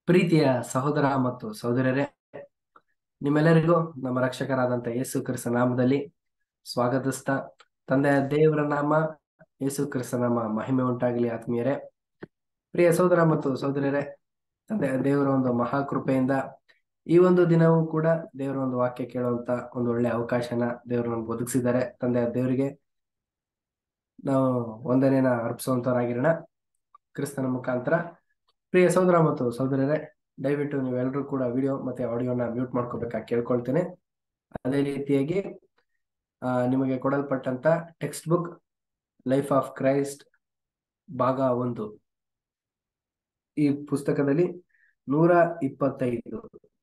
ಪ್ರೀತಿಯ ಸಹೋದರ ಮತ್ತು ಸಹೋದರರೇ ನಿಮ್ಮೆಲ್ಲರಿಗೂ ನಮ್ಮ ರಕ್ಷಕರಾದಂತ ಯೇಸು ಕ್ರಿಸ್ತ ನಾಮದಲ್ಲಿ ಸ್ವಾಗತಿಸ್ತಾ ತಂದೆಯ ದೇವರ ನಾಮ ಯೇಸು ಕ್ರಿಸ್ತ ನಾಮ ಮಹಿಮೆ ಉಂಟಾಗಲಿ ಆತ್ಮೀಯರೇ ಪ್ರಿಯ ಸಹೋದರ ಮತ್ತು ಸಹೋದರರೇ ತಂದೆಯ ದೇವರ ಒಂದು ಮಹಾಕೃಪೆಯಿಂದ ಈ ಒಂದು ದಿನವೂ ಕೂಡ ದೇವರ ಒಂದು ವಾಕ್ಯ ಕೇಳುವಂತ ಒಂದು ಒಳ್ಳೆ ಅವಕಾಶನ ದೇವರು ನಮ್ಗೆ ಒದಗಿಸಿದ್ದಾರೆ ತಂದೆಯ ದೇವರಿಗೆ ನಾವು ವಂದನೆನ ಅರ್ಪಿಸುವಂತವರಾಗಿರೋಣ ಕ್ರಿಸ್ತನ ಮುಖಾಂತರ ಪ್ರಿಯ ಸಹೋದರ ಮತ್ತು ಸಹೋದರರೇ ದಯವಿಟ್ಟು ನೀವೆಲ್ಲರೂ ಕೂಡ ವಿಡಿಯೋ ಮತ್ತೆ ಆಡಿಯೋನ ಮ್ಯೂಟ್ ಮಾಡ್ಕೋಬೇಕಾಗಿ ಕೇಳ್ಕೊಳ್ತೇನೆ ಅದೇ ರೀತಿಯಾಗಿ ಆ, ನಿಮಗೆ ಕೊಡಲ್ಪಟ್ಟಂತ textbook life of Christ ಭಾಗ ಒಂದು ಈ ಪುಸ್ತಕದಲ್ಲಿ ನೂರ ಇಪ್ಪತ್ತೈದು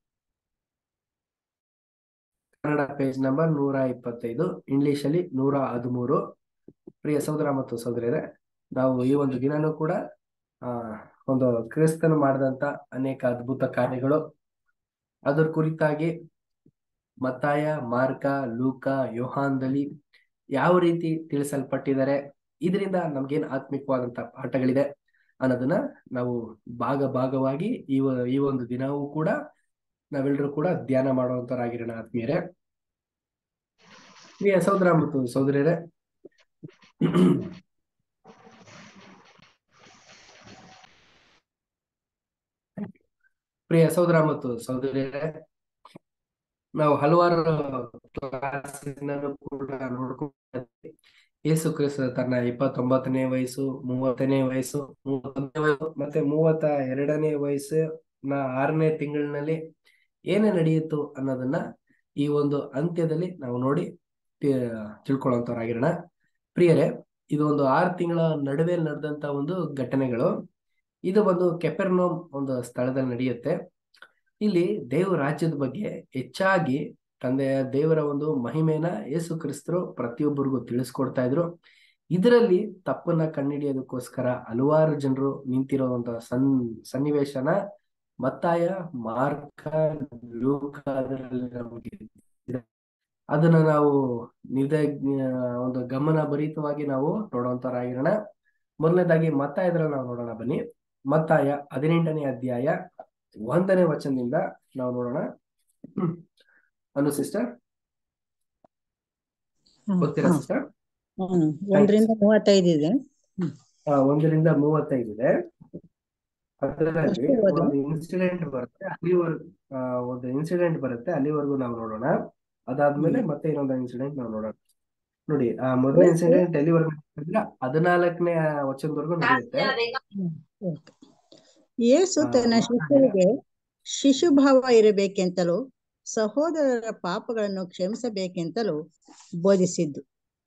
ಕನ್ನಡ ಪೇಜ್ ನಂಬರ್ ನೂರ ಇಪ್ಪತ್ತೈದು ಇಂಗ್ಲಿಷ್ ಅಲ್ಲಿ ನೂರ ಹದಿಮೂರು ಪ್ರಿಯ ಸಹೋದರ ಮತ್ತು ಸಹೋದರಿಯರೇ ನಾವು ಈ ಒಂದು ದಿನನೂ ಕೂಡ ಆ ಒಂದು ಕ್ರಿಸ್ತನು ಮಾಡಿದಂತ ಅನೇಕ ಅದ್ಭುತ ಕಾರ್ಯಗಳು ಅದರ ಕುರಿತಾಗಿ ಮತ್ತಾಯ ಮಾರ್ಕ ಲೂಕ ಯೋಹಾನ್ದಲ್ಲಿ ಯಾವ ರೀತಿ ತಿಳಿಸಲ್ಪಟ್ಟಿದ್ದಾರೆ ಇದರಿಂದ ನಮ್ಗೇನ್ ಆತ್ಮಿಕವಾದಂತ ಪಾಠಗಳಿದೆ ಅನ್ನೋದನ್ನ ನಾವು ಭಾಗ ಭಾಗವಾಗಿ ಈ ಒ- ಈ ಒಂದು ದಿನವೂ ಕೂಡ ನಾವೆಲ್ಲರೂ ಕೂಡ ಧ್ಯಾನ ಮಾಡುವಂತರಾಗಿರೋಣ ಆತ್ಮೀಯರೇ ಪ್ರಿಯ ಸಹೋದರ ಮತ್ತು ಸಹೋದರಿಯರೇ ಪ್ರಿಯ ಸಹೋದರ ಮತ್ತು ಸಹೋದರಿಯರೇ ನಾವು ಹಲವಾರು ಕ್ಲಾಸಿನಲ್ಲೂ ಕೂಡ ನೋಡ್ಕೊಂಡು ಯೇಸು ಕ್ರಿಸ್ತ ತನ್ನ ಇಪ್ಪತ್ತೊಂಬತ್ತನೇ ವಯಸ್ಸು ಮೂವತ್ತನೇ ವಯಸ್ಸು ಮೂವತ್ತೊಂದನೇ ವಯಸ್ಸು ಮತ್ತೆ ಮೂವತ್ತ ಎರಡನೇ ವಯಸ್ಸಿನ ಆರನೇ ತಿಂಗಳಿನಲ್ಲಿ ಏನೇ ನಡೆಯಿತು ಅನ್ನೋದನ್ನ ಈ ಒಂದು ಅಂತ್ಯದಲ್ಲಿ ನಾವು ನೋಡಿ ತಿ- ತಿಳ್ಕೊಳ್ಳುವಂತವರಾಗಿರೋಣ ಪ್ರಿಯರೇ ಇದು ಒಂದು ಆರು ತಿಂಗಳ ನಡುವೆ ನಡೆದಂತ ಒಂದು ಘಟನೆಗಳು ಇದು ಒಂದು ಕೆಪೆರ್ನೋಮ್ ಒಂದು ಸ್ಥಳದಲ್ಲಿ ನಡೆಯುತ್ತೆ ಇಲ್ಲಿ ದೇವ ರಾಜ್ಯದ ಬಗ್ಗೆ ಹೆಚ್ಚಾಗಿ ತಂದೆಯ ದೇವರ ಒಂದು ಮಹಿಮೆನ ಯೇಸು ಕ್ರಿಸ್ತರು ಪ್ರತಿಯೊಬ್ಬರಿಗೂ ತಿಳಿಸ್ಕೊಡ್ತಾ ಇದ್ರು ಇದರಲ್ಲಿ ತಪ್ಪನ್ನ ಕಂಡುಹಿಡಿಯೋದಕ್ಕೋಸ್ಕರ ಹಲವಾರು ಜನರು ನಿಂತಿರುವಂತಹ ಸನ್ ಸನ್ನಿವೇಶನ ಮತ್ತಾಯ ಮಾರ್ಕ ಲೂಕ ಅದರಲ್ಲಿ ನಮಗೆ ಇದೆ. ಅದನ್ನ ನಾವು ನಿದ ಒಂದು ಗಮನ ಭರಿತವಾಗಿ ನಾವು ನೋಡುವಂತರಾಗಿರೋಣ ಮೊದಲನೇದಾಗಿ ಮತ್ತಾಯದ್ರಲ್ಲಿ ನಾವು ನೋಡೋಣ ಬನ್ನಿ ಮತ್ತಾಯ ಹದಿನೆಂಟನೇ ಅಧ್ಯಾಯ ಒಂದನೇ ವಚನದಿಂದ ನಾವು ನೋಡೋಣ ಹ್ಮ್. ಅನು ಸಿಸ್ಟರ್ ಹ್ಮ್, ಗೊತ್ತಿರಾ ಹ್ಮ್, ಸಿಸ್ಟರ್ ಹ್ಮ್. ಒಂದರಿಂದ ಮೂವತ್ತೈದು ಇದೆ ಹ್ಮ್. ಒಂದರಿಂದ ಮೂವತ್ತೈದು ಇದೆ ಅದರಲ್ಲಿ ಅಷ್ಟೇ ಓದು. ಒಂದು ಇನ್ಸಿಡೆಂಟ್ ಬರುತ್ತೆ ಅಲ್ಲಿವರೆಗೂ ಆ, ಒಂದು ಇನ್ಸಿಡೆಂಟ್ ಬರುತ್ತೆ ಅಲ್ಲಿವರೆಗೂ ನಾವು ನೋಡೋಣ ಅದಾದ್ಮೇಲೆ ಮತ್ತೆ ಇನ್ನೊಂದು ಇನ್ಸಿಡೆಂಟ್ ನಾವು ನೋಡೋಣ ನೋಡಿ ಆ ಮೊದಲನೇ ಓಕೆ. ಇನ್ಸಿಡೆಂಟ್ ಎಲ್ಲಿವರೆಗೂ ಅಂದ್ರೆ ಹದಿನಾಲ್ಕನೇ ವಚನದವರೆಗೂ ನಡೆಯುತ್ತೆ ಹ್ಮ್, ಓಕೆ. ಯೇಸು ಆ, ತನ್ನ ಶಿಷ್ಯರಿಗೆ ಶಿಶುಭಾವ ಇರಬೇಕೆಂತಲೂ ಸಹೋದರರ ಪಾಪಗಳನ್ನು ಕ್ಷಮಿಸಬೇಕೆಂತಲೂ ಬೋಧಿಸಿದ್ದು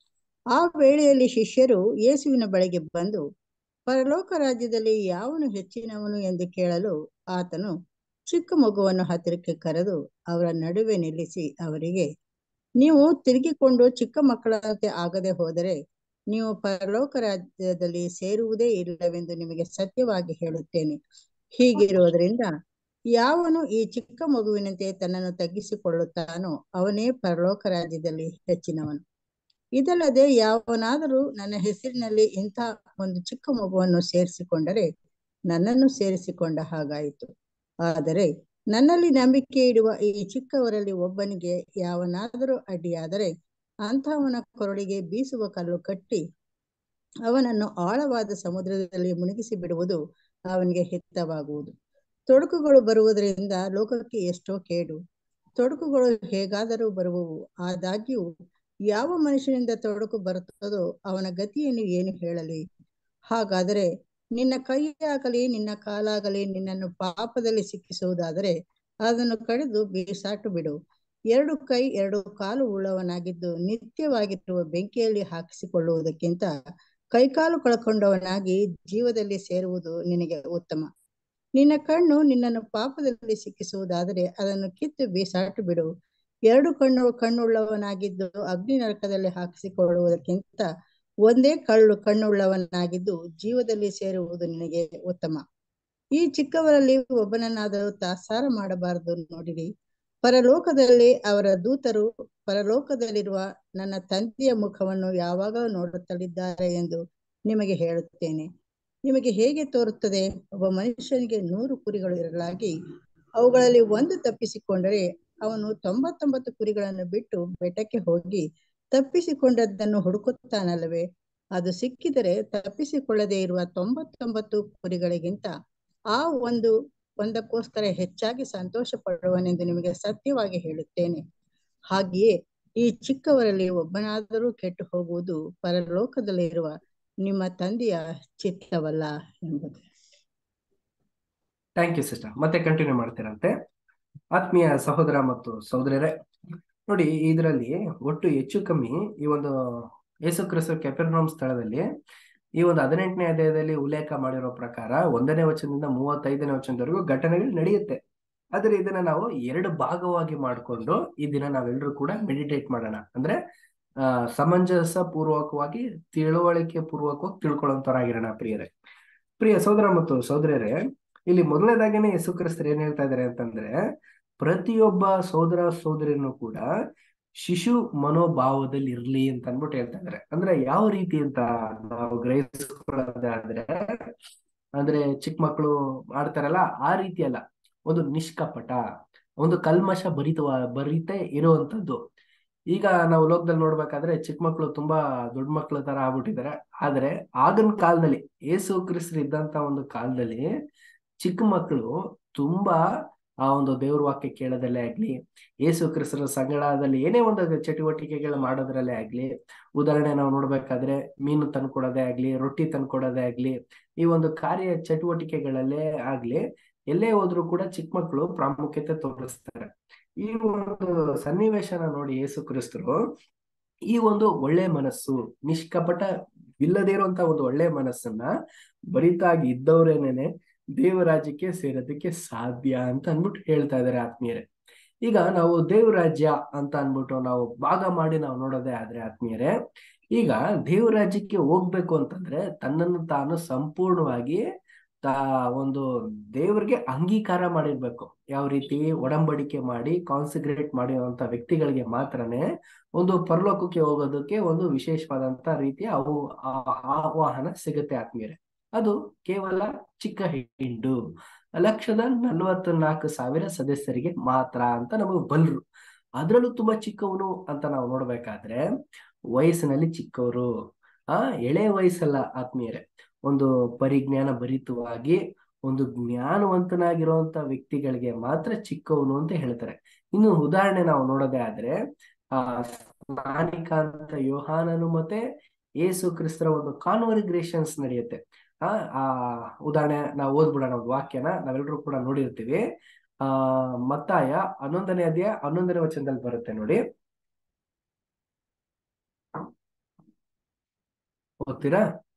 ಆ ವೇಳೆಯಲ್ಲಿ ಶಿಷ್ಯರು ಯೇಸುವಿನ ಬಳಿಗೆ ಬಂದು ಪರಲೋಕ ರಾಜ್ಯದಲ್ಲಿ ಯಾವನು ಹೆಚ್ಚಿನವನು ಎಂದು ಕೇಳಲು ಆತನು ಚಿಕ್ಕ ಮಗುವನ್ನು ಹತ್ತಿರಕ್ಕೆ ಕರೆದು ಅವರ ನಡುವೆ ನಿಲ್ಲಿಸಿ ಅವರಿಗೆ ನೀವು ತಿರುಗಿಕೊಂಡು ಚಿಕ್ಕ ಮಕ್ಕಳಂತೆ ಆಗದೆ ಹೋದರೆ ನೀವು ಪರಲೋಕ ರಾಜ್ಯದಲ್ಲಿ ಸೇರುವುದೇ ಇಲ್ಲವೆಂದು ನಿಮಗೆ ಸತ್ಯವಾಗಿ ಹೇಳುತ್ತೇನೆ ಹೀಗಿರುವುದರಿಂದ ಯಾವನು ಈ ಚಿಕ್ಕ ಮಗುವಿನಂತೆ ತನ್ನನ್ನು ತಗ್ಗಿಸಿಕೊಳ್ಳುತ್ತಾನೋ ಅವನೇ ಪರಲೋಕ ರಾಜ್ಯದಲ್ಲಿ ಹೆಚ್ಚಿನವನು ಇದಲ್ಲದೆ ಯಾವನಾದರೂ ನನ್ನ ಹೆಸರಿನಲ್ಲಿ ಇಂಥ ಒಂದು ಚಿಕ್ಕ ಮಗುವನ್ನು ಸೇರಿಸಿಕೊಂಡರೆ ನನ್ನನ್ನು ಸೇರಿಸಿಕೊಂಡ ಹಾಗಾಯಿತು ಆದರೆ ನನ್ನಲ್ಲಿ ನಂಬಿಕೆ ಇಡುವ ಈ ಚಿಕ್ಕವರಲ್ಲಿ ಒಬ್ಬನಿಗೆ ಯಾವನಾದರೂ ಅಡ್ಡಿಯಾದರೆ ಅಂತಹವನ ಕೊರಳಿಗೆ ಬೀಸುವ ಕಲ್ಲು ಕಟ್ಟಿ ಅವನನ್ನು ಆಳವಾದ ಸಮುದ್ರದಲ್ಲಿ ಮುಳುಗಿಸಿ ಬಿಡುವುದು ಅವನಿಗೆ ಹಿತವಾಗುವುದು ತೊಡಕುಗಳು ಬರುವುದರಿಂದ ಲೋಕಕ್ಕೆ ಎಷ್ಟೋ ಕೇಡು ತೊಡಕುಗಳು ಹೇಗಾದರೂ ಬರುವವು ಆದಾಗ್ಯೂ ಯಾವ ಮನುಷ್ಯನಿಂದ ತೊಡಕು ಬರುತ್ತದೋ ಅವನ ಗತಿಯನ್ನು ಏನು ಹೇಳಲಿ ಹಾಗಾದರೆ ನಿನ್ನ ಕೈಯಾಗಲಿ ನಿನ್ನ ಕಾಲಾಗಲಿ ನಿನ್ನನ್ನು ಪಾಪದಲ್ಲಿ ಸಿಕ್ಕಿಸುವುದಾದರೆ ಅದನ್ನು ಕಡಿದು ಬೀಸಾಟು ಬಿಡು ಎರಡು ಕೈ ಎರಡು ಕಾಲು ಉಳ್ಳವನಾಗಿದ್ದು ನಿತ್ಯವಾಗಿರುವ ಬೆಂಕಿಯಲ್ಲಿ ಹಾಕಿಸಿಕೊಳ್ಳುವುದಕ್ಕಿಂತ ಕೈಕಾಲು ಕಳ್ಕೊಂಡವನಾಗಿ ಜೀವದಲ್ಲಿ ಸೇರುವುದು ನಿನಗೆ ಉತ್ತಮ ನಿನ್ನ ಕಣ್ಣು ನಿನ್ನನ್ನು ಪಾಪದಲ್ಲಿ ಸಿಕ್ಕಿಸುವುದಾದರೆ ಅದನ್ನು ಕಿತ್ತು ಬೀಸಾಟು ಬಿಡು ಎರಡು ಕಣ್ಣು ಕಣ್ಣುಳ್ಳವನಾಗಿದ್ದು ಅಗ್ನಿ ನರಕದಲ್ಲಿ ಹಾಕಿಸಿಕೊಳ್ಳುವುದಕ್ಕಿಂತ ಒಂದೇ ಕಳ್ಳು ಕಣ್ಣುಳ್ಳವನಾಗಿದ್ದು ಜೀವದಲ್ಲಿ ಸೇರುವುದು ನಿನಗೆ ಉತ್ತಮ ಈ ಚಿಕ್ಕವರಲ್ಲಿ ಒಬ್ಬನನ್ನಾದರೂ ತಾತ್ಸಾರ ಮಾಡಬಾರದು ನೋಡಿರಿ ಪರಲೋಕದಲ್ಲಿ ಅವರ ದೂತರು ಪರಲೋಕದಲ್ಲಿರುವ ನನ್ನ ತಂದೆಯ ಮುಖವನ್ನು ಯಾವಾಗಲೂ ನೋಡುತ್ತಲಿದ್ದಾರೆ ಎಂದು ನಿಮಗೆ ಹೇಳುತ್ತೇನೆ ನಿಮಗೆ ಹೇಗೆ ತೋರುತ್ತದೆ ಒಬ್ಬ ಮನುಷ್ಯನಿಗೆ ನೂರು ಕುರಿಗಳು ಇರಲಾಗಿ ಅವುಗಳಲ್ಲಿ ಒಂದು ತಪ್ಪಿಸಿಕೊಂಡರೆ ಅವನು ತೊಂಬತ್ತೊಂಬತ್ತು ಕುರಿಗಳನ್ನು ಬಿಟ್ಟು ಬೆಟ್ಟಕ್ಕೆ ಹೋಗಿ ತಪ್ಪಿಸಿಕೊಂಡದ್ದನ್ನು ಹುಡುಕುತ್ತಾನಲ್ಲವೇ ಅದು ಸಿಕ್ಕಿದರೆ ತಪ್ಪಿಸಿಕೊಳ್ಳದೆ ಇರುವ ತೊಂಬತ್ತೊಂಬತ್ತು ಕುರಿಗಳಿಗಿಂತ ಆ ಒಂದು ಒಂದಕ್ಕೋಸ್ಕರ ಹೆಚ್ಚಾಗಿ ಸಂತೋಷ ಪಡುವನೆಂದು ನಿಮಗೆ ಸತ್ಯವಾಗಿ ಹೇಳುತ್ತೇನೆ ಹಾಗೆಯೇ ಈ ಚಿಕ್ಕವರಲ್ಲಿ ಒಬ್ಬನಾದರೂ ಕೆಟ್ಟು ಹೋಗುವುದು ಪರಲೋಕದಲ್ಲಿರುವ ನಿಮ್ಮ ತಂದೆಯ ಚಿತ್ತವಲ್ಲ ಎಂಬುದು ಥ್ಯಾಂಕ್ ಯು ಸಿಸ್ಟರ್ ಮತ್ತೆ ಕಂಟಿನ್ಯೂ ಮಾಡ್ತೀರಂತೆ ಆತ್ಮೀಯ ಸಹೋದರ ಮತ್ತು ಸಹೋದರರೇ ನೋಡಿ ಇದರಲ್ಲಿ ಒಟ್ಟು ಹೆಚ್ಚು ಕಮ್ಮಿ ಈ ಒಂದು ಯೇಸು ಕ್ರಿಸ್ತ ಕೆಪೆರ್ನೋಮ್ ಸ್ಥಳದಲ್ಲಿ ಈ ಒಂದು ಹದಿನೆಂಟನೇ ಅಧ್ಯಾಯದಲ್ಲಿ ಉಲ್ಲೇಖ ಮಾಡಿರೋ ಪ್ರಕಾರ ಒಂದನೇ ವಚನದಿಂದ ಮೂವತ್ತೈದನೇ ವಚನದವರೆಗೂ ಘಟನೆಗಳು ನಡೆಯುತ್ತೆ ಆದ್ರೆ ಇದನ್ನ ನಾವು ಎರಡು ಭಾಗವಾಗಿ ಮಾಡಿಕೊಂಡು ಈ ದಿನ ನಾವೆಲ್ಲರೂ ಕೂಡ ಮೆಡಿಟೇಟ್ ಮಾಡೋಣ ಅಂದ್ರೆ ಆ ಸಮಂಜಸ ಪೂರ್ವಕವಾಗಿ ತಿಳುವಳಿಕೆ ಪೂರ್ವಕವಾಗಿ ತಿಳ್ಕೊಳ್ಳೋಂತವರಾಗಿರೋಣ ಪ್ರಿಯರೇ ಪ್ರಿಯ ಸಹೋದರ ಮತ್ತು ಸಹೋದರರೇ ಇಲ್ಲಿ ಮೊದಲನೇದಾಗೇನೆ ಯೇಸು ಕ್ರಿಸ್ತರು ಏನ್ ಹೇಳ್ತಾ ಇದಾರೆ ಅಂತಂದ್ರೆ ಪ್ರತಿಯೊಬ್ಬ ಸಹೋದರ ಸಹೋದರಿನೂ ಕೂಡ ಶಿಶು ಮನೋಭಾವದಲ್ಲಿ ಇರ್ಲಿ ಅಂತ ಅನ್ಬಿಟ್ಟು ಹೇಳ್ತಾ ಇದಾರೆ ಅಂದ್ರೆ ಯಾವ ರೀತಿ ಅಂತ ನಾವು ಗ್ರಹಿಸ್ಕೊಳ್ಳೋದಾದ್ರೆ ಅಂದ್ರೆ ಚಿಕ್ಕ ಮಕ್ಕಳು ಆಡ್ತಾರಲ್ಲ ಆ ರೀತಿ ಅಲ್ಲ ಒಂದು ನಿಷ್ಕಪಟ ಒಂದು ಕಲ್ಮಶ ಭರಿತವ ಭರಿತೆ ಇರುವಂತದ್ದು ಈಗ ನಾವು ಲೋಕದಲ್ಲಿ ನೋಡ್ಬೇಕಾದ್ರೆ ಚಿಕ್ಕ ಮಕ್ಕಳು ತುಂಬಾ ದೊಡ್ಡ ಮಕ್ಕಳ ತರ ಆಗ್ಬಿಟ್ಟಿದ್ದಾರೆ ಆದ್ರೆ ಆಗಿನ ಕಾಲದಲ್ಲಿ ಏಸು ಕ್ರಿಸ್ತರು ಇದ್ದಂತ ಒಂದು ಕಾಲದಲ್ಲಿ ಚಿಕ್ಕ ಮಕ್ಕಳು ತುಂಬಾ ಆ ಒಂದು ದೇವ್ರ ವಾಕ್ಯ ಕೇಳೋದಲ್ಲೇ ಆಗ್ಲಿ ಏಸು ಕ್ರಿಸ್ತರ ಸಂಗಡದಲ್ಲಿ ಏನೇ ಒಂದು ಚಟುವಟಿಕೆಗಳು ಮಾಡೋದ್ರಲ್ಲೇ ಆಗ್ಲಿ ಉದಾಹರಣೆ ನಾವು ನೋಡ್ಬೇಕಾದ್ರೆ ಮೀನು ತಂದ್ಕೊಡೋದೇ ಆಗ್ಲಿ ರೊಟ್ಟಿ ತಂದ್ಕೊಡೋದೇ ಆಗ್ಲಿ ಈ ಒಂದು ಕಾರ್ಯ ಚಟುವಟಿಕೆಗಳಲ್ಲೇ ಆಗ್ಲಿ ಎಲ್ಲೇ ಹೋದ್ರು ಕೂಡ ಚಿಕ್ಕ ಮಕ್ಕಳು ಪ್ರಾಮುಖ್ಯತೆ ತೋರಿಸ್ತಾರೆ ಈ ಒಂದು ಸನ್ನಿವೇಶನ ನೋಡಿ ಯೇಸು ಕ್ರಿಸ್ತರು ಈ ಒಂದು ಒಳ್ಳೆ ಮನಸ್ಸು ನಿಷ್ಕಪಟ ಇಲ್ಲದೇ ಇರುವಂತ ಒಂದು ಒಳ್ಳೆ ಮನಸ್ಸನ್ನ ಬರಿತಾಗಿ ಇದ್ದವ್ರೇನೇನೆ ದೇವರಾಜ್ಯಕ್ಕೆ ಸೇರೋದಕ್ಕೆ ಸಾಧ್ಯ ಅಂತ ಅನ್ಬಿಟ್ಟು ಹೇಳ್ತಾ ಇದಾರೆ ಆತ್ಮೀಯರೇ ಈಗ ನಾವು ದೇವರಾಜ್ಯ ಅಂತ ಅನ್ಬಿಟ್ಟು ನಾವು ಭಾಗ ಮಾಡಿ ನಾವು ನೋಡೋದೇ ಆದ್ರೆ ಆತ್ಮೀಯರೇ ಈಗ ದೇವರಾಜ್ಯಕ್ಕೆ ಹೋಗ್ಬೇಕು ಅಂತಂದ್ರೆ ತನ್ನನ್ನು ತಾನು ಸಂಪೂರ್ಣವಾಗಿ ತಾ ಒಂದು ದೇವ್ರಿಗೆ ಅಂಗೀಕಾರ ಮಾಡಿರ್ಬೇಕು ಯಾವ ರೀತಿ ಒಡಂಬಡಿಕೆ ಮಾಡಿ ಕಾನ್ಸಿಗ್ರೇಟ್ ಮಾಡಿರುವಂತ ವ್ಯಕ್ತಿಗಳಿಗೆ ಮಾತ್ರನೇ ಒಂದು ಪರಲೋಕಕ್ಕೆ ಹೋಗೋದಕ್ಕೆ ಒಂದು ವಿಶೇಷವಾದಂತ ರೀತಿಯ ಅವು ಆಹ್ವಾನ ಸಿಗುತ್ತೆ ಆತ್ಮೀಯರೇ ಅದು ಕೇವಲ ಚಿಕ್ಕ ಹಿಂಡು ಲಕ್ಷದ ನಲ್ವತ್ತು ನಾಲ್ಕು ಸಾವಿರ ಸದಸ್ಯರಿಗೆ ಮಾತ್ರ ಅಂತ ನಮಗೆ ಬಲ್ರು ಅದ್ರಲ್ಲೂ ತುಂಬಾ ಚಿಕ್ಕವನು ಅಂತ ನಾವು ನೋಡ್ಬೇಕಾದ್ರೆ ವಯಸ್ಸಿನಲ್ಲಿ ಚಿಕ್ಕವರು ಆ ಎಳೆ ವಯಸ್ಸಲ್ಲ ಆತ್ಮೀಯರೇ ಒಂದು ಪರಿಜ್ಞಾನ ಭರಿತವಾಗಿ ಒಂದು ಜ್ಞಾನವಂತನಾಗಿರುವಂತ ವ್ಯಕ್ತಿಗಳಿಗೆ ಮಾತ್ರ ಚಿಕ್ಕವನು ಅಂತ ಹೇಳ್ತಾರೆ ಇನ್ನು ಉದಾಹರಣೆ ನಾವು ನೋಡೋದೇ ಆದ್ರೆ ಆ ಸ್ನಾನಿಕ ಅಂತ ಯೋಹಾನನು ಮತ್ತೆ ಏಸು ಕ್ರಿಸ್ತರ ಒಂದು ಕಾನ್ವರ್ಗ್ರೇಷನ್ಸ್ ನಡೆಯುತ್ತೆ ಆ ಆ ಉದಾಹರಣೆ ನಾವು ಓದ್ಬಿಡೋಣ ಒಂದು ವಾಕ್ಯನ ನಾವೆಲ್ಲರೂ ಕೂಡ ನೋಡಿರ್ತೀವಿ ಆ ಮತ್ತಾಯ ಹನ್ನೊಂದನೇ ಅಧ್ಯಾಯ ಹನ್ನೊಂದನೇ ವಚನದಲ್ಲಿ ಬರುತ್ತೆ ನೋಡಿ ಓದ್ತೀರಾ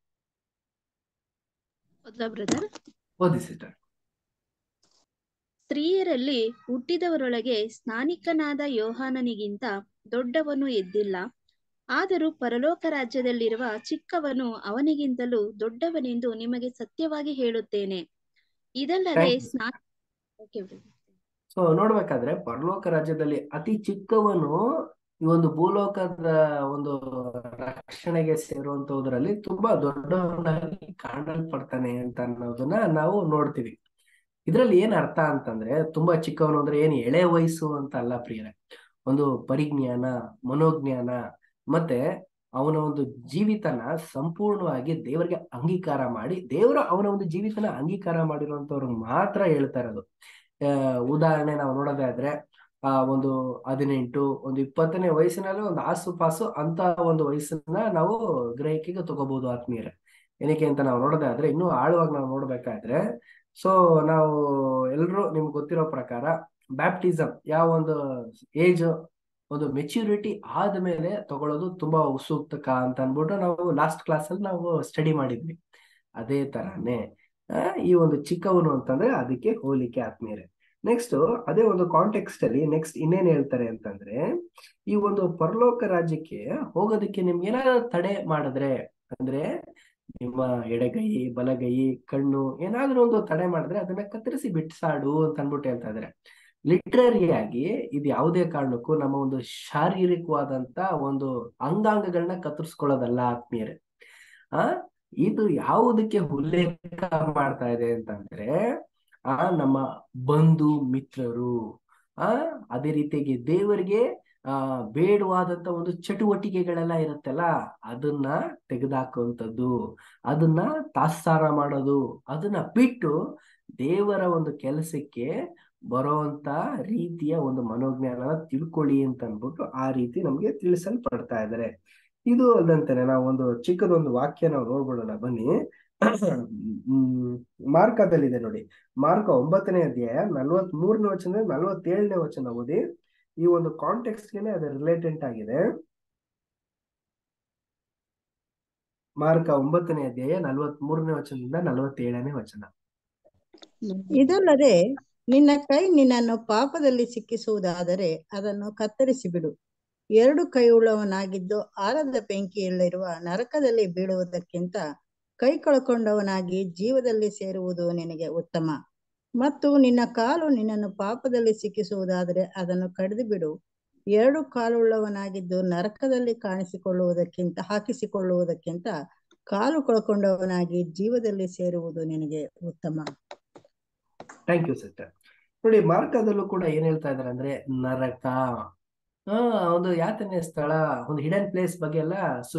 ಹೌದಾ ಬ್ರದರ್ ಓದಿ ಸಿಸ್ಟರ್ ಸ್ತ್ರೀಯರಲ್ಲಿ ಹುಟ್ಟಿದವರೊಳಗೆ ಸ್ನಾನಿಕನಾದ ಯೋಹಾನನಿಗಿಂತ ದೊಡ್ಡವನು ಎದ್ದಿಲ್ಲ ಆದರೂ ಪರಲೋಕ ರಾಜ್ಯದಲ್ಲಿರುವ ಚಿಕ್ಕವನು ಅವನಿಗಿಂತಲೂ ದೊಡ್ಡವನೆಂದು ನಿಮಗೆ ಸತ್ಯವಾಗಿ ಹೇಳುತ್ತೇನೆ ಇದಲ್ಲದೆ Thank you. ಸ್ನಾನ Okay, brother. ಸೊ ನೋಡ್ಬೇಕಾದ್ರೆ ಪರಲೋಕ ರಾಜ್ಯದಲ್ಲಿ ಅತಿ ಚಿಕ್ಕವನು ಈ ಒಂದು ಭೂಲೋಕದ ಒಂದು ರಕ್ಷಣೆಗೆ ಸೇರುವಂತದ್ರಲ್ಲಿ ತುಂಬಾ ದೊಡ್ಡವನಾಗಿ ಕಾಣಲ್ಪಡ್ತಾನೆ ಅಂತ ಅನ್ನೋದನ್ನ ನಾವು ನೋಡ್ತೀವಿ ಇದ್ರಲ್ಲಿ ಏನ್ ಅರ್ಥ ಅಂತಂದ್ರೆ ತುಂಬಾ ಚಿಕ್ಕವನು ಅಂದ್ರೆ ಏನ್ ಎಳೆ ವಯಸ್ಸು ಅಂತ ಅಲ್ಲ ಪ್ರಿಯರೇ ಒಂದು ಪರಿಜ್ಞಾನ ಮನೋಜ್ಞಾನ ಮತ್ತೆ ಅವನ ಒಂದು ಜೀವಿತನ ಸಂಪೂರ್ಣವಾಗಿ ದೇವರಿಗೆ ಅಂಗೀಕಾರ ಮಾಡಿ ದೇವರು ಅವನ ಒಂದು ಜೀವಿತನ ಅಂಗೀಕಾರ ಮಾಡಿರುವಂತವ್ರು ಮಾತ್ರ ಹೇಳ್ತಾ ಇರೋದು ಆ ಉದಾಹರಣೆ ನಾವು ನೋಡೋದಾದ್ರೆ ಆ ಒಂದು ಹದಿನೆಂಟು ಒಂದು ಇಪ್ಪತ್ತನೇ ವಯಸ್ಸಿನಲ್ಲಿ ಒಂದು ಆಸುಪಾಸು ಅಂತ ಒಂದು ವಯಸ್ಸನ್ನ ನಾವು ಗ್ರಹಿಕೆಗೆ ತಗೋಬಹುದು ಆತ್ಮೀಯರೇ ಏನಕ್ಕೆ ಅಂತ ನಾವು ನೋಡೋದಾದ್ರೆ ಇನ್ನೂ ಆಳವಾಗಿ ನಾವು ನೋಡ್ಬೇಕಾದ್ರೆ ಸೊ ನಾವು ಎಲ್ರು ನಿಮ್ಗೆ ಗೊತ್ತಿರೋ ಪ್ರಕಾರ ಬ್ಯಾಪ್ಟಿಸಮ್ ಯಾವ ಒಂದು ಏಜ್ ಒಂದು ಮೆಚ್ಯೂರಿಟಿ ಆದ್ಮೇಲೆ ತಗೊಳ್ಳೋದು ತುಂಬಾ ಸೂಕ್ತಕ ಅಂತ ಅನ್ಬಿಟ್ಟು ನಾವು ಲಾಸ್ಟ್ ಕ್ಲಾಸ್ ಅಲ್ಲಿ ನಾವು ಸ್ಟಡಿ ಮಾಡಿದ್ವಿ ಅದೇ ತರಾನೇ ಆ, ಈ ಒಂದು ಚಿಕ್ಕವನು ಅಂತಂದ್ರೆ ಅದಕ್ಕೆ ಹೋಲಿಕೆ ಆತ್ಮೀಯರೇ ನೆಕ್ಸ್ಟ್ ಅದೇ ಒಂದು ಕಾಂಟೆಕ್ಸ್ಟ್ ಅಲ್ಲಿ ನೆಕ್ಸ್ಟ್ ಇನ್ನೇನ್ ಹೇಳ್ತಾರೆ ಅಂತಂದ್ರೆ ಈ ಒಂದು ಪರಲೋಕ ರಾಜ್ಯಕ್ಕೆ ಹೋಗೋದಕ್ಕೆ ನಿಮ್ಗೆ ಏನಾದ್ರು ತಡೆ ಮಾಡಿದ್ರೆ ಅಂದ್ರೆ ನಿಮ್ಮ ಎಡಗೈ ಬಲಗೈ ಕಣ್ಣು ಏನಾದ್ರೂ ಒಂದು ತಡೆ ಮಾಡಿದ್ರೆ ಅದನ್ನ ಕತ್ತರಿಸಿ ಬಿಟ್ಸಾಡು ಅಂತ ಅನ್ಬಿಟ್ಟು ಹೇಳ್ತಾ ಇದಾರೆ ಲಿಟ್ರರಿಯಾಗಿ ಇದು ಯಾವುದೇ ಕಾರಣಕ್ಕೂ ನಮ್ಮ ಒಂದು ಶಾರೀರಿಕವಾದಂತ ಒಂದು ಅಂಗಾಂಗಗಳನ್ನ ಕತ್ತರಿಸ್ಕೊಳ್ಳೋದಲ್ಲ ಆತ್ಮೀಯರೇ ಆ ಇದು ಯಾವುದಕ್ಕೆ ಉಲ್ಲೇಖ ಮಾಡ್ತಾ ಇದೆ ಅಂತಂದ್ರೆ ಆ ನಮ್ಮ ಬಂಧು ಮಿತ್ರರು ಆ ಅದೇ ರೀತಿಯಾಗಿ ದೇವರಿಗೆ ಆ ಬೇಡವಾದಂತ ಒಂದು ಚಟುವಟಿಕೆಗಳೆಲ್ಲ ಇರುತ್ತಲ್ಲ ಅದನ್ನ ತೆಗೆದಾಕುವಂಥದ್ದು ಅದನ್ನ ತಾತ್ಸಾರ ಮಾಡೋದು ಅದನ್ನ ಬಿಟ್ಟು ದೇವರ ಒಂದು ಕೆಲಸಕ್ಕೆ ಬರುವಂತ ರೀತಿಯ ಒಂದು ಮನೋಜ್ಞಾನ ತಿಳ್ಕೊಳ್ಳಿ ಅಂತ ಅನ್ಬಿಟ್ಟು ಆ ರೀತಿ ನಮ್ಗೆ ತಿಳಿಸಲ್ಪಡ್ತಾ ಇದ್ದಾರೆ ಇದು ಅಲ್ಲದಂತಾನೆ ನಾವು ಒಂದು ಚಿಕ್ಕದೊಂದು ವಾಕ್ಯ ನಾವು ನೋಡ್ಬಿಡೋಣ ಬನ್ನಿ ಹ್ಮ್ ಮಾರ್ಕದಲ್ಲಿದೆ ನೋಡಿ ಮಾರ್ಕ ಒಂಬತ್ತನೇ ಅಧ್ಯಾಯ ನಲ್ವತ್ ಮೂರನೇ ವಚನ ನಲ್ವತ್ತೇಳನೇ ವಚನ ಓದಿ ಈ ಒಂದು ಕಾಂಟೆಕ್ಸ್ಟ್ ಗೆನೆ ಅದು ರಿಲೇಟೆಂಟ್ ಆಗಿದೆ ಮಾರ್ಕ ಒಂಬತ್ತನೇ ಅಧ್ಯಾಯ ನಲ್ವತ್ ಮೂರನೇ ವಚನದಿಂದ ನಲವತ್ತೇಳನೇ ವಚನ ಇದಲ್ಲದೆ ನಿನ್ನ ಕೈ ನಿನ್ನನ್ನು ಪಾಪದಲ್ಲಿ ಸಿಕ್ಕಿಸುವುದಾದರೆ ಅದನ್ನು ಕತ್ತರಿಸಿ ಬಿಡು ಎರಡು ಕೈ ಉಳ್ಳವನಾಗಿದ್ದು ಆರದ ಬೆಂಕಿಯಲ್ಲಿರುವ ನರಕದಲ್ಲಿ ಬೀಳುವುದಕ್ಕಿಂತ ಕೈ ಕಳ್ಕೊಂಡವನಾಗಿ ಜೀವದಲ್ಲಿ ಸೇರುವುದು ನಿನಗೆ ಉತ್ತಮ ಮತ್ತು ನಿನ್ನ ಕಾಲು ನಿನ್ನನ್ನು ಪಾಪದಲ್ಲಿ ಸಿಕ್ಕಿಸುವುದಾದರೆ ಅದನ್ನು ಕಡಿದು ಬಿಡು ಎರಡು ಕಾಲುಳ್ಳವನಾಗಿದ್ದು ನರಕದಲ್ಲಿ ಕಾಣಿಸಿಕೊಳ್ಳುವುದಕ್ಕಿಂತ ಹಾಕಿಸಿಕೊಳ್ಳುವುದಕ್ಕಿಂತ ಕಾಲು ಕಳ್ಕೊಂಡವನಾಗಿ ಜೀವದಲ್ಲಿ ಸೇರುವುದು ನಿನಗೆ ಉತ್ತಮ ಥ್ಯಾಂಕ್ ಯು ಸಿಸ್ಟರ್ ನೋಡಿ ಮಾರ್ಕದಲ್ಲೂ ಕೂಡ ಏನ್ ಹೇಳ್ತಾ ಇದಾರೆ ಅಂದ್ರೆ ನರಕ ಆ ಒಂದು ಯಾತನೆ ಸ್ಥಳ ಒಂದು ಹಿಡನ್ ಪ್ಲೇಸ್ ಬಗ್ಗೆ ಎಲ್ಲ ಸು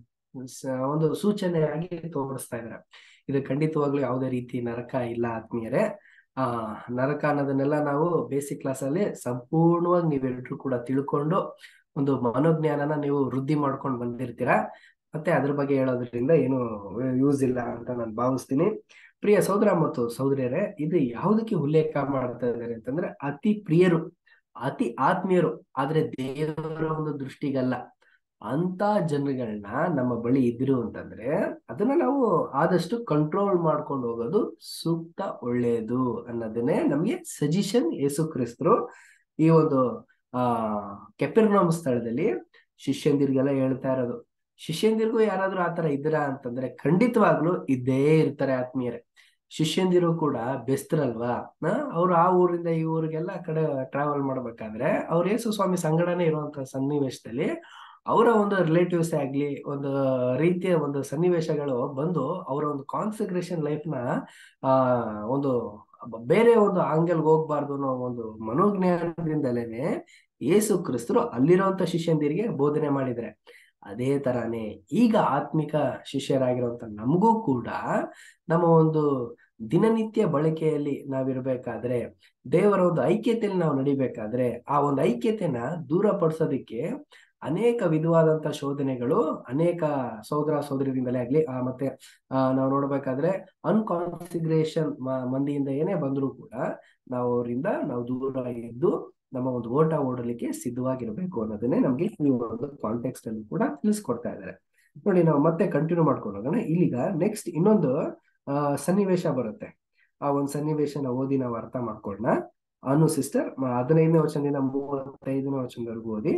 ಸ- ಒಂದು ಸೂಚನೆಯಾಗಿ ತೋರಿಸ್ತಾ ಇದಾರೆ ಇದು ಖಂಡಿತವಾಗ್ಲೂ ಯಾವುದೇ ರೀತಿ ನರಕ ಇಲ್ಲ ಆತ್ಮೀಯರೇ ಆ ನರಕ ಅನ್ನೋದನ್ನೆಲ್ಲ ನಾವು ಬೇಸಿಕ್ ಕ್ಲಾಸ್ ಅಲ್ಲಿ ಸಂಪೂರ್ಣವಾಗಿ ನೀವೆಲ್ಲರೂ ಕೂಡ ತಿಳ್ಕೊಂಡು ಒಂದು ಮನೋಜ್ಞಾನನ ನೀವು ವೃದ್ಧಿ ಮಾಡ್ಕೊಂಡು ಬಂದಿರ್ತೀರಾ ಮತ್ತೆ ಅದ್ರ ಬಗ್ಗೆ ಹೇಳೋದ್ರಿಂದ ಏನು ಯೂಸ್ ಇಲ್ಲ ಅಂತ ನಾನು ಭಾವಿಸ್ತೀನಿ ಪ್ರಿಯ ಸಹೋದರ ಮತ್ತು ಸಹೋದರಿಯರೇ ಇದು ಯಾವುದಕ್ಕೆ ಉಲ್ಲೇಖ ಮಾಡ್ತಾ ಇದ್ದಾರೆ ಅಂತಂದ್ರೆ ಅತಿ ಪ್ರಿಯರು ಅತಿ ಆತ್ಮೀಯರು ಆದ್ರೆ ದೇವರ ಒಂದು ದೃಷ್ಟಿಗಲ್ಲ ಅಂತ ಜನಗಳನ್ನ ನಮ್ಮ ಬಳಿ ಇದ್ರು ಅಂತಂದ್ರೆ ಅದನ್ನ ನಾವು ಆದಷ್ಟು ಕಂಟ್ರೋಲ್ ಮಾಡ್ಕೊಂಡು ಹೋಗೋದು ಸೂಕ್ತ ಒಳ್ಳೆಯದು ಅನ್ನೋದನ್ನೇ ನಮ್ಗೆ ಸಜೆಷನ್ ಯೇಸು ಕ್ರಿಸ್ತರು ಈ ಒಂದು ಆ ಕೆಪಿರ್ನಾಮ್ ಸ್ಥಳದಲ್ಲಿ ಶಿಷ್ಯಂದಿರಿಗೆಲ್ಲ ಹೇಳ್ತಾ ಇರೋದು ಶಿಷ್ಯಂದಿರಿಗೂ ಯಾರಾದ್ರೂ ಆತರ ಇದ್ದೀರಾ ಅಂತಂದ್ರೆ ಖಂಡಿತವಾಗ್ಲೂ ಇದ್ದೇ ಇರ್ತಾರೆ ಆತ್ಮೀಯರೇ ಶಿಷ್ಯಂದಿರು ಕೂಡ ಬೆಸ್ತರಲ್ವಾ ಅವ್ರು ಆ ಊರಿಂದ ಈ ಊರಿಗೆಲ್ಲ ಕಡೆ ಟ್ರಾವೆಲ್ ಮಾಡ್ಬೇಕಾದ್ರೆ ಅವ್ರ ಯೇಸು ಸ್ವಾಮಿ ಸಂಗಡನೆ ಇರುವಂತ ಸನ್ನಿವೇಶದಲ್ಲಿ ಅವರ ಒಂದು ರಿಲೇಟಿವ್ಸ್ ಆಗ್ಲಿ ಒಂದು ರೀತಿಯ ಒಂದು ಸನ್ನಿವೇಶಗಳು ಬಂದು ಅವರ ಒಂದು ಕಾನ್ಸಂಟ್ರೇಷನ್ ಲೈಫ್ ನ ಆ ಒಂದು ಬೇರೆ ಒಂದು ಆಂಗಲ್ಗೆ ಹೋಗ್ಬಾರ್ದು ಅನ್ನೋ ಒಂದು ಮನೋಜ್ಞಾನದಿಂದಲೇನೆ ಯೇಸು ಕ್ರಿಸ್ತರು ಅಲ್ಲಿರುವಂತ ಶಿಷ್ಯಂದಿರಿಗೆ ಬೋಧನೆ ಮಾಡಿದ್ರೆ ಅದೇ ತರಾನೇ ಈಗ ಆತ್ಮಿಕ ಶಿಷ್ಯರಾಗಿರುವಂತ ನಮಗೂ ಕೂಡ ನಮ್ಮ ಒಂದು ದಿನನಿತ್ಯ ಬಳಕೆಯಲ್ಲಿ ನಾವಿರ್ಬೇಕಾದ್ರೆ ದೇವರ ಒಂದು ಐಕ್ಯತೆಯಲ್ಲಿ ನಾವು ನಡಿಬೇಕಾದ್ರೆ ಆ ಒಂದು ಐಕ್ಯತೆನ ದೂರಪಡಿಸೋದಿಕ್ಕೆ ಅನೇಕ ವಿಧವಾದಂತ ಶೋಧನೆಗಳು ಅನೇಕ ಸೋದರ ಸೋದರಿಯಿಂದಲೇ ಆಗ್ಲಿ ಆ ಮತ್ತೆ ಆ ನಾವು ನೋಡ್ಬೇಕಾದ್ರೆ ಅನ್ಕಾನ್ಸಿಗ್ರೇಷನ್ ಮಂದಿಯಿಂದ ಏನೇ ಬಂದರೂ ಕೂಡ ನಾವು ಅವರಿಂದ ನಾವು ದೂರ ಇದ್ದು ನಮ್ಮ ಒಂದು ಓಟ ಓಡಲಿಕ್ಕೆ ಸಿದ್ಧವಾಗಿರ್ಬೇಕು ಅನ್ನೋದನ್ನೇ ನಮ್ಗೆ ಈ ಒಂದು ಕಾಂಟೆಕ್ಸ್ಟ್ ಅಲ್ಲಿ ಕೂಡ ತಿಳಿಸ್ಕೊಡ್ತಾ ಇದ್ದಾರೆ ನೋಡಿ ನಾವು ಮತ್ತೆ ಕಂಟಿನ್ಯೂ ಮಾಡ್ಕೊಂಡು ಹೋಗೋಣ ಇಲ್ಲಿಗ ನೆಕ್ಸ್ಟ್ ಇನ್ನೊಂದು ಆ ಸನ್ನಿವೇಶ ಬರುತ್ತೆ ಆ ಒಂದು ಸನ್ನಿವೇಶನ ಓದಿ ನಾವು ಅರ್ಥ ಮಾಡ್ಕೊಳ್ಳೋಣ ಅನು ಸಿಸ್ಟರ್ ಹದಿನೈದನೇ ವಚನದಿಂದ ಮೂವತ್ತೈದನೇ ವಚನದವರೆಗೂ ಓದಿ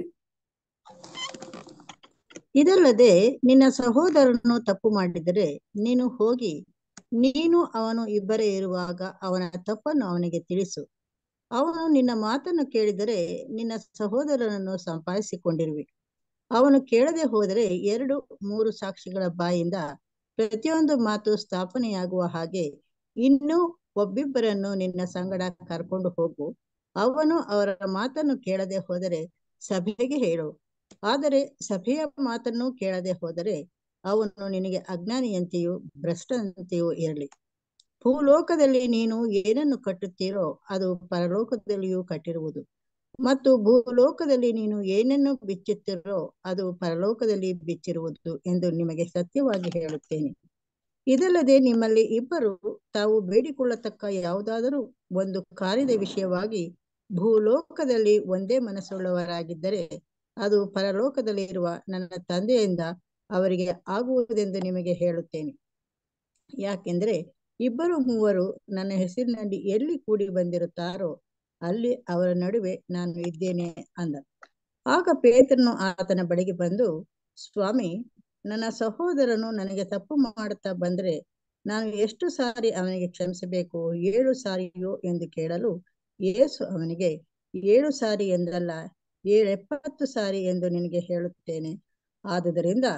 ಇದಲ್ಲದೆ ನಿನ್ನ ಸಹೋದರನು ತಪ್ಪು ಮಾಡಿದರೆ ನೀನು ಹೋಗಿ ನೀನು ಅವನು ಇಬ್ಬರೇ ಇರುವಾಗ ಅವನ ತಪ್ಪನ್ನು ಅವನಿಗೆ ತಿಳಿಸು ಅವನು ನಿನ್ನ ಮಾತನ್ನು ಕೇಳಿದರೆ ನಿನ್ನ ಸಹೋದರನನ್ನು ಸಂಪಾದಿಸಿಕೊಂಡಿರುವಿ ಅವನು ಕೇಳದೆ ಹೋದರೆ ಎರಡು ಮೂರು ಸಾಕ್ಷಿಗಳ ಬಾಯಿಂದ ಪ್ರತಿಯೊಂದು ಮಾತು ಸ್ಥಾಪನೆಯಾಗುವ ಹಾಗೆ ಇನ್ನೂ ಒಬ್ಬಿಬ್ಬರನ್ನು ನಿನ್ನ ಸಂಗಡ ಕರ್ಕೊಂಡು ಹೋಗು ಅವನು ಅವರ ಮಾತನ್ನು ಕೇಳದೆ ಹೋದರೆ ಸಭೆಗೆ ಹೇಳು ಆದರೆ ಸಭೆಯ ಮಾತನ್ನು ಕೇಳದೆ ಹೋದರೆ ಅವನು ನಿನಗೆ ಅಜ್ಞಾನಿಯಂತೆಯೂ ಭ್ರಷ್ಟಂತೆಯೂ ಇರಲಿ ಭೂಲೋಕದಲ್ಲಿ ನೀನು ಏನನ್ನು ಕಟ್ಟುತ್ತೀರೋ ಅದು ಪರಲೋಕದಲ್ಲಿಯೂ ಕಟ್ಟಿರುವುದು ಮತ್ತು ಭೂಲೋಕದಲ್ಲಿ ನೀನು ಏನನ್ನು ಬಿಚ್ಚುತ್ತೀರೋ ಅದು ಪರಲೋಕದಲ್ಲಿ ಬಿಚ್ಚಿರುವುದು ಎಂದು ನಿಮಗೆ ಸತ್ಯವಾಗಿ ಹೇಳುತ್ತೇನೆ ಇದಲ್ಲದೆ ನಿಮ್ಮಲ್ಲಿ ಇಬ್ಬರು ತಾವು ಬೇಡಿಕೊಳ್ಳತಕ್ಕ ಯಾವುದಾದರೂ ಒಂದು ಕಾರ್ಯದ ವಿಷಯವಾಗಿ ಭೂಲೋಕದಲ್ಲಿ ಒಂದೇ ಮನಸ್ಸುಳ್ಳವರಾಗಿದ್ದರೆ ಅದು ಪರಲೋಕದಲ್ಲಿ ಇರುವ ನನ್ನ ತಂದೆಯಿಂದ ಅವರಿಗೆ ಆಗುವುದೆಂದು ನಿಮಗೆ ಹೇಳುತ್ತೇನೆ ಯಾಕೆಂದ್ರೆ ಇಬ್ಬರು ಮೂವರು ನನ್ನ ಹೆಸರಿನಲ್ಲಿ ಎಲ್ಲಿ ಕೂಡಿ ಬಂದಿರುತ್ತಾರೋ ಅಲ್ಲಿ ಅವರ ನಡುವೆ ನಾನು ಇದ್ದೇನೆ ಅಂದ ಆಗ ಪೇತ್ರನು ಆತನ ಬಳಿಗೆ ಬಂದು ಸ್ವಾಮಿ ನನ್ನ ಸಹೋದರನು ನನಗೆ ತಪ್ಪು ಮಾಡುತ್ತಾ ಬಂದ್ರೆ ನಾನು ಎಷ್ಟು ಸಾರಿ ಅವನಿಗೆ ಕ್ಷಮಿಸಬೇಕು ಏಳು ಸಾರಿಯೋ ಎಂದು ಕೇಳಲು ಯೇಸು ಅವನಿಗೆ ಏಳು ಸಾರಿ ಎಂದಲ್ಲ ಏಳೆಪ್ಪತ್ತು ಸಾರಿ ಎಂದು ನಿನಗೆ ಹೇಳುತ್ತೇನೆ ಆದುದರಿಂದ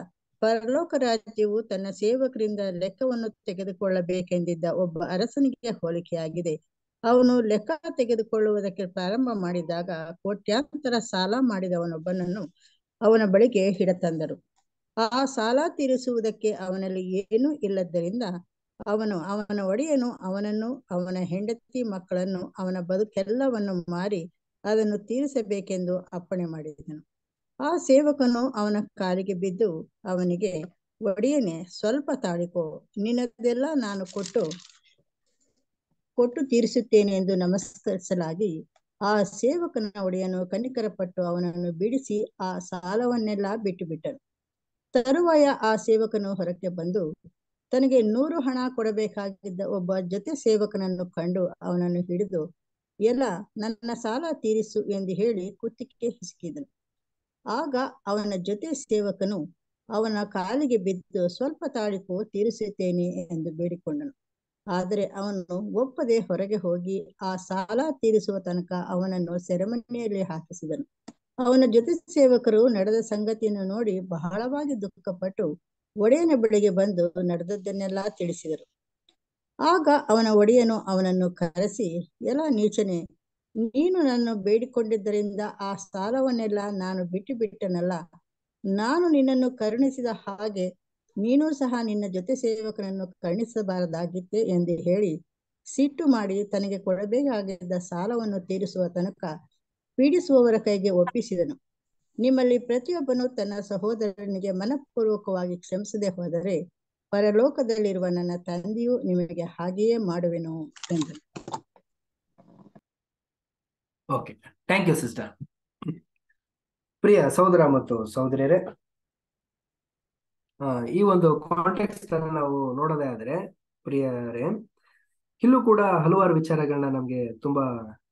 ಪರಲೋಕ ರಾಜ್ಯವು ತನ್ನ ಸೇವಕರಿಂದ ಲೆಕ್ಕವನ್ನು ತೆಗೆದುಕೊಳ್ಳಬೇಕೆಂದಿದ್ದ ಒಬ್ಬ ಅರಸನಿಗೆ ಹೋಲಿಕೆಯಾಗಿದೆ ಅವನು ಲೆಕ್ಕ ತೆಗೆದುಕೊಳ್ಳುವುದಕ್ಕೆ ಪ್ರಾರಂಭ ಮಾಡಿದಾಗ ಕೋಟ್ಯಾಂತರ ಸಾಲ ಮಾಡಿದವನೊಬ್ಬನನ್ನು ಅವನ ಬಳಿಗೆ ಹಿಡತಂದರು ಆ ಸಾಲ ತೀರಿಸುವುದಕ್ಕೆ ಅವನಲ್ಲಿ ಏನೂ ಇಲ್ಲದ್ದರಿಂದ ಅವನು ಅವನ ಒಡೆಯನು ಅವನನ್ನು ಅವನ ಹೆಂಡತಿ ಮಕ್ಕಳನ್ನು ಅವನ ಬದುಕೆಲ್ಲವನ್ನು ಮಾರಿ ಅದನ್ನು ತೀರಿಸಬೇಕೆಂದು ಅಪ್ಪಣೆ ಮಾಡಿದನು ಆ ಸೇವಕನು ಅವನ ಕಾಲಿಗೆ ಬಿದ್ದು ಅವನಿಗೆ ಒಡೆಯನೆ ಸ್ವಲ್ಪ ತಾಳಿಕೋ ನಿನ್ನದೆಲ್ಲ ನಾನು ಕೊಟ್ಟು ಕೊಟ್ಟು ತೀರಿಸುತ್ತೇನೆ ಎಂದು ನಮಸ್ಕರಿಸಲಾಗಿ ಆ ಸೇವಕನ ಒಡೆಯನು ಕನಿಕರಪಟ್ಟು ಅವನನ್ನು ಬಿಡಿಸಿ ಆ ಸಾಲವನ್ನೆಲ್ಲ ಬಿಟ್ಟು ಬಿಟ್ಟನು ತರುವಾಯ ಆ ಸೇವಕನು ಹೊರಕ್ಕೆ ಬಂದು ತನಗೆ ನೂರು ಹಣ ಕೊಡಬೇಕಾಗಿದ್ದ ಒಬ್ಬ ಜೊತೆ ಸೇವಕನನ್ನು ಕಂಡು ಅವನನ್ನು ಹಿಡಿದು ಎಲ್ಲ ನನ್ನ ಸಾಲ ತೀರಿಸು ಎಂದು ಹೇಳಿ ಕುತ್ತಿಗೆ ಹಿಸುಕಿದನು ಆಗ ಅವನ ಜೊತೆ ಸೇವಕನು ಅವನ ಕಾಲಿಗೆ ಬಿದ್ದು ಸ್ವಲ್ಪ ತಾಳಿಕೋ ತೀರಿಸುತ್ತೇನೆ ಎಂದು ಬೇಡಿಕೊಂಡನು ಆದರೆ ಅವನು ಒಪ್ಪದೆ ಹೊರಗೆ ಹೋಗಿ ಆ ಸಾಲ ತೀರಿಸುವ ತನಕ ಅವನನ್ನು ಸೆರೆಮನೆಯಲ್ಲಿ ಹಾಕಿಸಿದನು ಅವನ ಜೊತೆ ಸೇವಕರು ನಡೆದ ಸಂಗತಿಯನ್ನು ನೋಡಿ ಬಹಳವಾಗಿ ದುಃಖಪಟ್ಟು ಒಡೆಯನ ಬಳಿಗೆ ಬಂದು ನಡೆದದ್ದನ್ನೆಲ್ಲ ತಿಳಿಸಿದರು ಆಗ ಅವನ ಒಡೆಯನು ಅವನನ್ನು ಕರೆಸಿ ಎಲ್ಲ ನೀಚನೆ ನೀನು ನನ್ನ ಬೇಡಿಕೊಂಡಿದ್ದರಿಂದ ಆ ಸಾಲವನ್ನೆಲ್ಲ ನಾನು ಬಿಟ್ಟು ಬಿಟ್ಟನಲ್ಲ ನಾನು ನಿನ್ನನ್ನು ಕರುಣಿಸಿದ ಹಾಗೆ ನೀನು ಸಹ ನಿನ್ನ ಜೊತೆ ಸೇವಕನನ್ನು ಕರುಣಿಸಬಾರದಾಗಿತ್ತೆ ಎಂದು ಹೇಳಿ ಸಿಟ್ಟು ಮಾಡಿ ತನಗೆ ಕೊಡಬೇಕಾಗಿದ್ದ ಸಾಲವನ್ನು ತೀರಿಸುವ ತನಕ ಪೀಡಿಸುವವರ ಕೈಗೆ ಒಪ್ಪಿಸಿದನು ನಿಮ್ಮಲ್ಲಿ ಪ್ರತಿಯೊಬ್ಬನು ತನ್ನ ಸಹೋದರನಿಗೆ ಮನಪೂರ್ವಕವಾಗಿ ಕ್ಷಮಿಸದೆ ಹೋದರೆ ಪರಲೋಕದಲ್ಲಿರುವ ನನ್ನ ತಂದೆಯು ನಿಮಗೆ ಹಾಗೆಯೇ ಮಾಡುವೆನು ಎಂದನು ಓಕೆ ಥ್ಯಾಂಕ್ ಯು ಸಿಸ್ಟರ್ ಪ್ರಿಯ ಸಹೋದರ ಮತ್ತು ಸಹೋದರಿಯರೇ ಆ, ಈ ಒಂದು ಕಾಂಟೆಕ್ಸ್ಟ್ ಅನ್ನು ನಾವು ನೋಡೋದೇ ಆದ್ರೆ ಪ್ರಿಯರೇ ಇಲ್ಲೂ ಕೂಡ ಹಲವಾರು ವಿಚಾರಗಳನ್ನ ನಮ್ಗೆ ತುಂಬಾ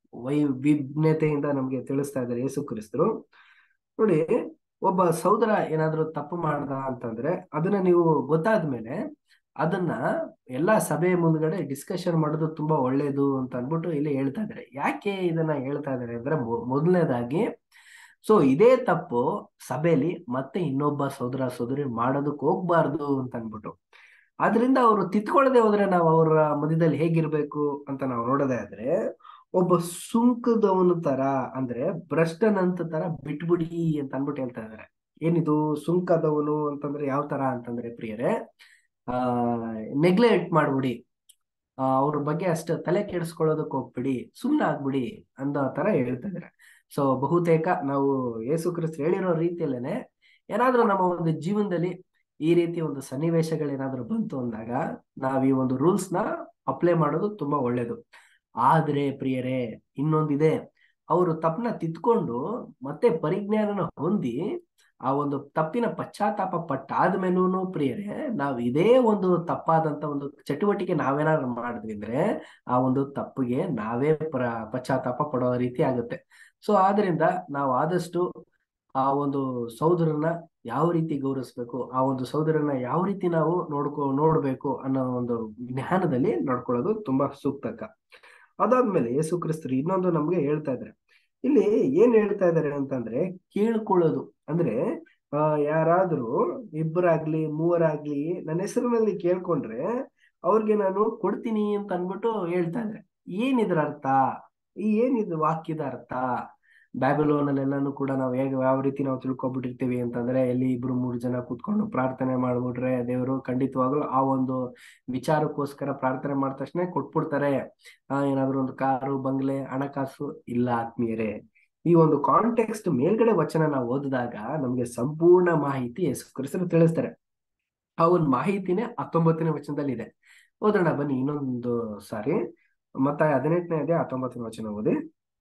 ವೈವಿಧ್ಯತೆಯಿಂದ ನಮ್ಗೆ ತಿಳಿಸ್ತಾ ಇದ್ದಾರೆ ಯೇಸು ಕ್ರಿಸ್ತರು ನೋಡಿ ಒಬ್ಬ ಸಹೋದರ ಏನಾದ್ರೂ ತಪ್ಪು ಮಾಡ್ದ ಅಂತಂದ್ರೆ ಅದನ್ನ ನೀವು ಗೊತ್ತಾದ್ಮೇಲೆ ಅದನ್ನ ಎಲ್ಲಾ ಸಭೆ ಮುಂದ್ಗಡೆ ಡಿಸ್ಕಷನ್ ಮಾಡೋದು ತುಂಬಾ ಒಳ್ಳೇದು ಅಂತ ಅಂದ್ಬಿಟ್ಟು ಇಲ್ಲಿ ಹೇಳ್ತಾ ಇದ್ದಾರೆ ಯಾಕೆ ಇದನ್ನ ಹೇಳ್ತಾ ಇದ್ದಾರೆ ಅಂದ್ರೆ ಮೊ- ಮೊದಲನೇದಾಗಿ ಸೊ ಇದೇ ತಪ್ಪು ಸಭೆಯಲ್ಲಿ ಮತ್ತೆ ಇನ್ನೊಬ್ಬ ಸೋದರ ಸೋದರಿ ಮಾಡೋದಕ್ಕೆ ಹೋಗ್ಬಾರ್ದು ಅಂತ ಅನ್ಬಿಟ್ಟು ಆದ್ರಿಂದ ಅವರು ತಿತ್ಕೊಳ್ಳದೆ ಹೋದ್ರೆ ನಾವು ಅವರ ಮಧ್ಯದಲ್ಲಿ ಹೇಗಿರ್ಬೇಕು ಅಂತ ನಾವು ನೋಡೋದೇ ಆದ್ರೆ ಒಬ್ಬ ಸುಂಕದವನ ತರ ಅಂದ್ರೆ ಭ್ರಷ್ಟನಂತ ತರ ಬಿಟ್ಬಿಡಿ ಅಂತ ಅನ್ಬಿಟ್ಟು ಹೇಳ್ತಾ ಇದಾರೆ ಏನಿದು ಸುಂಕದವನು ಅಂತಂದ್ರೆ ಯಾವ ತರ ಅಂತಂದ್ರೆ ಪ್ರಿಯರೇ ಆ ನೆಗ್ಲೆಕ್ಟ್ ಮಾಡ್ಬಿಡಿ ಆ, ಅವ್ರ ಬಗ್ಗೆ ಅಷ್ಟು ತಲೆ ಕೆಡಿಸ್ಕೊಳ್ಳೋದಕ್ಕೆ ಹೋಗ್ಬಿಡಿ ಸುಮ್ಮನೆ ಆಗ್ಬಿಡಿ ಅನ್ನೋ ತರ ಹೇಳ್ತಾ ಇದಾರೆ ಸೊ ಬಹುತೇಕ ನಾವು ಯೇಸು ಕ್ರಿಸ್ತ ಹೇಳಿರೋ ರೀತಿಯಲ್ಲೇನೆ ಏನಾದ್ರೂ ನಮ್ಮ ಒಂದು ಜೀವನದಲ್ಲಿ ಈ ರೀತಿ ಒಂದು ಸನ್ನಿವೇಶಗಳೇನಾದ್ರೂ ಬಂತು ಅಂದಾಗ ನಾವ್ ಈ ಒಂದು ರೂಲ್ಸ್ ನ ಅಪ್ಲೈ ಮಾಡೋದು ತುಂಬಾ ಒಳ್ಳೇದು ಆದ್ರೆ ಪ್ರಿಯರೇ ಇನ್ನೊಂದಿದೆ ಅವರು ತಪ್ಪನ್ನ ತಿದ್ಕೊಂಡು ಮತ್ತೆ ಪರಿಜ್ಞಾನನ ಹೊಂದಿ ಆ ಒಂದು ತಪ್ಪಿನ ಪಶ್ಚಾತ್ತಾಪ ಪಟ್ಟಾದ್ಮೇಲೂ ಪ್ರಿಯರೇ ನಾವ್ ಇದೇ ಒಂದು ತಪ್ಪಾದಂತ ಒಂದು ಚಟುವಟಿಕೆ ನಾವೇನಾದ್ರು ಮಾಡಿದ್ವಿ ಅಂದ್ರೆ ಆ ಒಂದು ತಪ್ಪಿಗೆ ನಾವೇ ಪ್ರ ಪಶ್ಚಾತ್ತಾಪ ಪಡೋ ರೀತಿ ಆಗುತ್ತೆ ಸೊ ಆದ್ರಿಂದ ನಾವು ಆದಷ್ಟು ಆ ಒಂದು ಸಹೋದರನ ಯಾವ ರೀತಿ ಗೌರವಿಸ್ಬೇಕು ಆ ಒಂದು ಸಹೋದರನ ಯಾವ ರೀತಿ ನಾವು ನೋಡ್ಕೊ ನೋಡ್ಬೇಕು ಅನ್ನೋ ಒಂದು ಜ್ಞಾನದಲ್ಲಿ ನೋಡ್ಕೊಳ್ಳೋದು ತುಂಬಾ ಸೂಕ್ತಕ ಅದಾದ್ಮೇಲೆ ಯೇಸು ಕ್ರಿಸ್ತರು ಇನ್ನೊಂದು ನಮ್ಗೆ ಹೇಳ್ತಾ ಇದ್ದಾರೆ ಇಲ್ಲಿ ಏನ್ ಹೇಳ್ತಾ ಇದ್ದಾರೆ ಅಂತಂದ್ರೆ ಕೇಳ್ಕೊಳ್ಳೋದು ಅಂದ್ರೆ ಆ ಯಾರಾದ್ರೂ ಇಬ್ಬರಾಗ್ಲಿ ಮೂವರಾಗ್ಲಿ ನನ್ನ ಹೆಸರಿನಲ್ಲಿ ಕೇಳ್ಕೊಂಡ್ರೆ ಅವ್ರಿಗೆ ನಾನು ಕೊಡ್ತೀನಿ ಅಂತ ಅನ್ಬಿಟ್ಟು ಹೇಳ್ತಾ ಇದ್ದಾರೆ ಏನಿದ್ರ ಅರ್ಥ ಈ ಏನಿದು ವಾಕ್ಯದ ಅರ್ಥ ಬ್ಯಾಬಿಲೋನಲ್ಲೆಲ್ಲಾನು ಕೂಡ ನಾವು ಹೇಗೆ ಯಾವ ರೀತಿ ನಾವು ತಿಳ್ಕೊಬಿಟ್ಟಿರ್ತೀವಿ ಅಂತಂದ್ರೆ ಎಲ್ಲಿ ಇಬ್ರು ಮೂರು ಜನ ಕೂತ್ಕೊಂಡು ಪ್ರಾರ್ಥನೆ ಮಾಡ್ಬಿಟ್ರೆ ದೇವರು ಖಂಡಿತವಾಗ್ಲೂ ಆ ಒಂದು ವಿಚಾರಕ್ಕೋಸ್ಕರ ಪ್ರಾರ್ಥನೆ ಮಾಡಿದ ತಕ್ಷಣ ಕೊಟ್ಬಿಡ್ತಾರೆ ಆ ಏನಾದ್ರು ಒಂದು ಕಾರು ಬಂಗ್ಲೆ ಹಣಕಾಸು ಇಲ್ಲ ಆತ್ಮೀಯರೇ ಈ ಒಂದು ಕಾಂಟೆಕ್ಸ್ಟ್ ಮೇಲ್ಗಡೆ ವಚನ ನಾವು ಓದಿದಾಗ ನಮ್ಗೆ ಸಂಪೂರ್ಣ ಮಾಹಿತಿ ಯೇಸು ಕ್ರಿಸ್ತರು ತಿಳಿಸ್ತಾರೆ ಆ ಒಂದು ಮಾಹಿತಿನೇ ಹತ್ತೊಂಬತ್ತನೇ ವಚನದಲ್ಲಿ ಇದೆ ಓದೋಣ ಬನ್ನಿ ಇನ್ನೊಂದು ಸಾರಿ ಮತ್ತೆ ಹದಿನೆಂಟನೇ ಅದೇ ಹತ್ತೊಂಬತ್ತನೇ ವಚನ ಓದಿ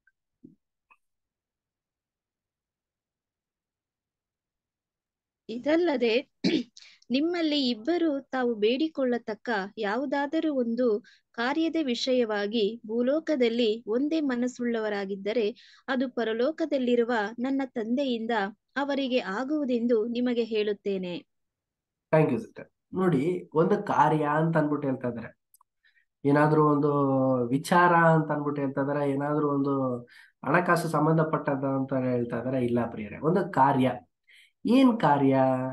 ಇದಲ್ಲದೆ ನಿಮ್ಮಲ್ಲಿ ಇಬ್ಬರು ತಾವು ಬೇಡಿಕೊಳ್ಳತಕ್ಕ ಯಾವುದಾದರೂ ಒಂದು ಕಾರ್ಯದ ವಿಷಯವಾಗಿ ಭೂಲೋಕದಲ್ಲಿ ಒಂದೇ ಮನಸ್ಸುಳ್ಳವರಾಗಿದ್ದರೆ ಅದು ಪರಲೋಕದಲ್ಲಿರುವ ನನ್ನ ತಂದೆಯಿಂದ ಅವರಿಗೆ ಆಗುವುದೆಂದು ನಿಮಗೆ ಹೇಳುತ್ತೇನೆ ಥ್ಯಾಂಕ್ ಯು ಸಿಸ್ಟರ್ ನೋಡಿ ಒಂದು ಕಾರ್ಯ ಅಂತ ಅನ್ಬಿಟ್ಟು ಹೇಳ್ತಾ ಇದಾರೆ ಏನಾದ್ರೂ ಒಂದು ವಿಚಾರ ಅಂತ ಅನ್ಬಿಟ್ಟು ಹೇಳ್ತಾ ಇದಾರೆ ಏನಾದ್ರೂ ಒಂದು ಹಣಕಾಸು ಸಂಬಂಧಪಟ್ಟದ ಅಂತ ಹೇಳ್ತಾ ಇದಾರೆ ಇಲ್ಲ ಪ್ರಿಯರೇ ಒಂದು ಕಾರ್ಯ ಏನ್ ಕಾರ್ಯ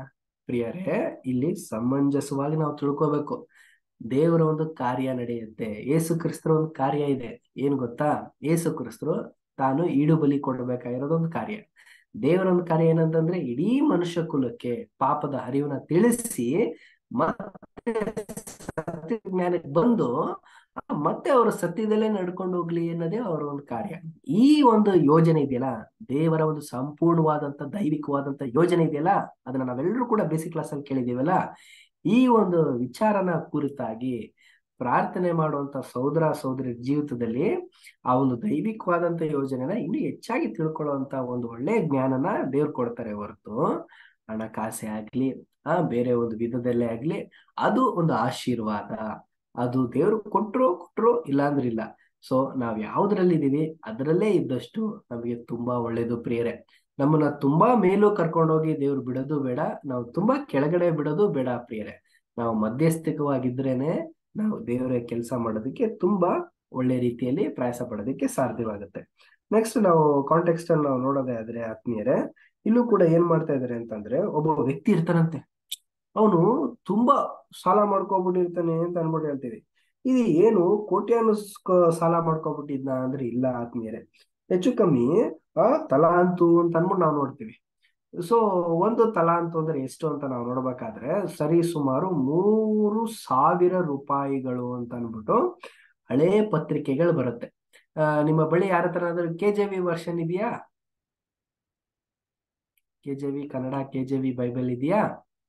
ಪ್ರಿಯರೇ ಇಲ್ಲಿ ಸಮಂಜಸವಾಗಿ ನಾವು ತಿಳ್ಕೋಬೇಕು ದೇವರ ಒಂದು ಕಾರ್ಯ ನಡೆಯುತ್ತೆ ಏಸು ಕ್ರಿಸ್ತರ ಒಂದು ಕಾರ್ಯ ಇದೆ ಏನ್ ಗೊತ್ತಾ ಏಸು ಕ್ರಿಸ್ತರು ತಾನು ಈಡು ಬಲಿ ಕೊಡಬೇಕಾಗಿರೋದು ಒಂದು ಕಾರ್ಯ ದೇವರ ಒಂದು ಕಾರ್ಯ ಏನಂತಂದ್ರೆ ಇಡೀ ಮನುಷ್ಯ ಕುಲಕ್ಕೆ ಪಾಪದ ಹರಿವನ್ನ ತಿಳಿಸಿ ಮತ್ತೆ ಸತ್ಯ ಜ್ಞಾನಕ್ಕೆ ಬಂದು ಮತ್ತೆ ಅವರು ಸತ್ಯದಲ್ಲೇ ನಡ್ಕೊಂಡು ಹೋಗ್ಲಿ ಅನ್ನೋದೇ ಅವರ ಒಂದು ಕಾರ್ಯ ಈ ಒಂದು ಯೋಜನೆ ಇದೆಯಲ್ಲ ದೇವರ ಒಂದು ಸಂಪೂರ್ಣವಾದಂತ ದೈವಿಕವಾದಂತ ಯೋಜನೆ ಇದೆಯಲ್ಲ ಅದನ್ನ ನಾವೆಲ್ಲರೂ ಕೂಡ ಬೇಸಿಕ್ ಕ್ಲಾಸ್ ಅಲ್ಲಿ ಕೇಳಿದೀವಲ್ಲ ಈ ಒಂದು ವಿಚಾರನ ಕುರಿತಾಗಿ ಪ್ರಾರ್ಥನೆ ಮಾಡುವಂತ ಸಹೋದರ ಸಹೋದರಿ ಜೀವಿತದಲ್ಲಿ ಆ ಒಂದು ದೈವಿಕವಾದಂತ ಯೋಜನೆನ ಇನ್ನೂ ಹೆಚ್ಚಾಗಿ ತಿಳ್ಕೊಳ್ಳುವಂತ ಒಂದು ಒಳ್ಳೆ ಜ್ಞಾನನ ದೇವ್ರು ಕೊಡ್ತಾರೆ ಹೊರತು ಹಣಕಾಸೆ ಆಗ್ಲಿ ಆ ಬೇರೆ ಒಂದು ವಿಧದಲ್ಲೇ ಆಗ್ಲಿ ಅದು ಒಂದು ಆಶೀರ್ವಾದ ಅದು ದೇವ್ರು ಕೊಟ್ರು ಕೊಟ್ರು ಇಲ್ಲಾಂದ್ರೆ ಇಲ್ಲ ಸೊ ನಾವ್ ಯಾವ್ದ್ರಲ್ಲಿ ಇದೀವಿ ಅದರಲ್ಲೇ ಇದ್ದಷ್ಟು ನಮಗೆ ತುಂಬಾ ಒಳ್ಳೇದು ಪ್ರಿಯರೇ ನಮ್ಮನ್ನ ತುಂಬಾ ಮೇಲೂ ಕರ್ಕೊಂಡೋಗಿ ದೇವ್ರು ಬಿಡೋದು ಬೇಡ ನಾವು ತುಂಬಾ ಕೆಳಗಡೆ ಬಿಡೋದು ಬೇಡ ಪ್ರಿಯರೇ ನಾವು ಮಧ್ಯಸ್ಥಿಕವಾಗಿದ್ರೇನೆ ನಾವು ದೇವರ ಕೆಲಸ ಮಾಡೋದಕ್ಕೆ ತುಂಬಾ ಒಳ್ಳೆ ರೀತಿಯಲ್ಲಿ ಪ್ರಯಾಸ ಪಡೋದಕ್ಕೆ ಸಾಧ್ಯವಾಗುತ್ತೆ ನೆಕ್ಸ್ಟ್ ನಾವು ಕಾಂಟೆಕ್ಸ್ಟ್ ಅಲ್ಲಿ ನಾವು ನೋಡೋದೇ ಆದ್ರೆ ಆತ್ಮೀಯರೇ ಇಲ್ಲೂ ಕೂಡ ಏನ್ ಮಾಡ್ತಾ ಇದಾರೆ ಅಂತಂದ್ರೆ ಒಬ್ಬ ವ್ಯಕ್ತಿ ಇರ್ತಾನಂತೆ ಅವನು ತುಂಬಾ ಸಾಲ ಮಾಡ್ಕೊಬಿಟ್ಟಿರ್ತಾನೆ ಅಂತ ಅನ್ಬಿಟ್ಟು ಹೇಳ್ತೀವಿ ಇದು ಏನು ಕೋಟ್ಯಾನು ಸಾಲ ಮಾಡ್ಕೊಬಿಟ್ಟಿದ್ನ ಅಂದ್ರೆ ಇಲ್ಲ ಆತ್ಮೀಯರೇ ಹೆಚ್ಚು ಕಮ್ಮಿ ಆ ತಲಾಂತು ಅಂತ ಅನ್ಬಿಟ್ಟು ನಾವು ನೋಡ್ತೀವಿ ಸೊ ಒಂದು ತಲಾಂತು ಅಂದ್ರೆ ಎಷ್ಟು ಅಂತ ನಾವು ನೋಡ್ಬೇಕಾದ್ರೆ ಸರಿ ಸುಮಾರು ಮೂರು ಸಾವಿರ ರೂಪಾಯಿಗಳು ಅಂತ ಅನ್ಬಿಟ್ಟು ಹಳೇ ಪತ್ರಿಕೆಗಳು ಬರುತ್ತೆ ಆ ನಿಮ್ಮ ಬಳಿ ಯಾರ ಹತ್ರ ಅಂದ್ರೆ ಕೆ ಜೆ ವಿ ವರ್ಷನ್ ಇದೆಯಾ ಕೆ ಜೆ ವಿ Kannada K J V Bible ಇದೆಯಾ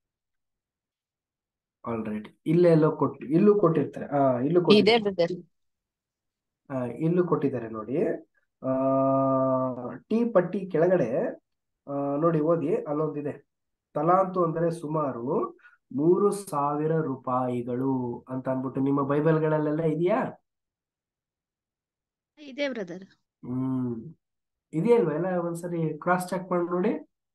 ಆಲ್ ರೈಟ್ ಇಲ್ಲೆಲ್ಲೋ ಕೊಟ್ಟು ಇಲ್ಲೂ ಕೊಟ್ಟಿರ್ತಾರೆ ಆ ಇಲ್ಲೂ ಇದೆ ಕೊಟ್ಟಿರ್ತಾರೆ ಬ್ರದರ್ ಆ, ಇಲ್ಲೂ ಕೊಟ್ಟಿದ್ದಾರೆ ನೋಡಿ ಆ ಟಿ ಪಟ್ಟಿ ಕೆಳಗಡೆ ಆ, ನೋಡಿ ಓದಿ ಅಲ್ಲೊಂದಿದೆ ತಲಾಂತು ಅಂದ್ರೆ ಸುಮಾರು ಮೂರು ಸಾವಿರ ರೂಪಾಯಿಗಳು ಅಂತ ಅಂದ್ಬಿಟ್ಟು ನಿಮ್ಮ ಬೈಬಲ್ಗಳಲ್ಲೆಲ್ಲ ಇದೆಯಾ ಇದೆ ಬ್ರದರ್ ಹ್ಮ್ ಇದೆಯಲ್ವಾ ಎಲ್ಲ ಒಂದ್ಸರಿ ಕ್ರಾಸ್ ಚೆಕ್ ಮಾಡಿ ನೋಡಿ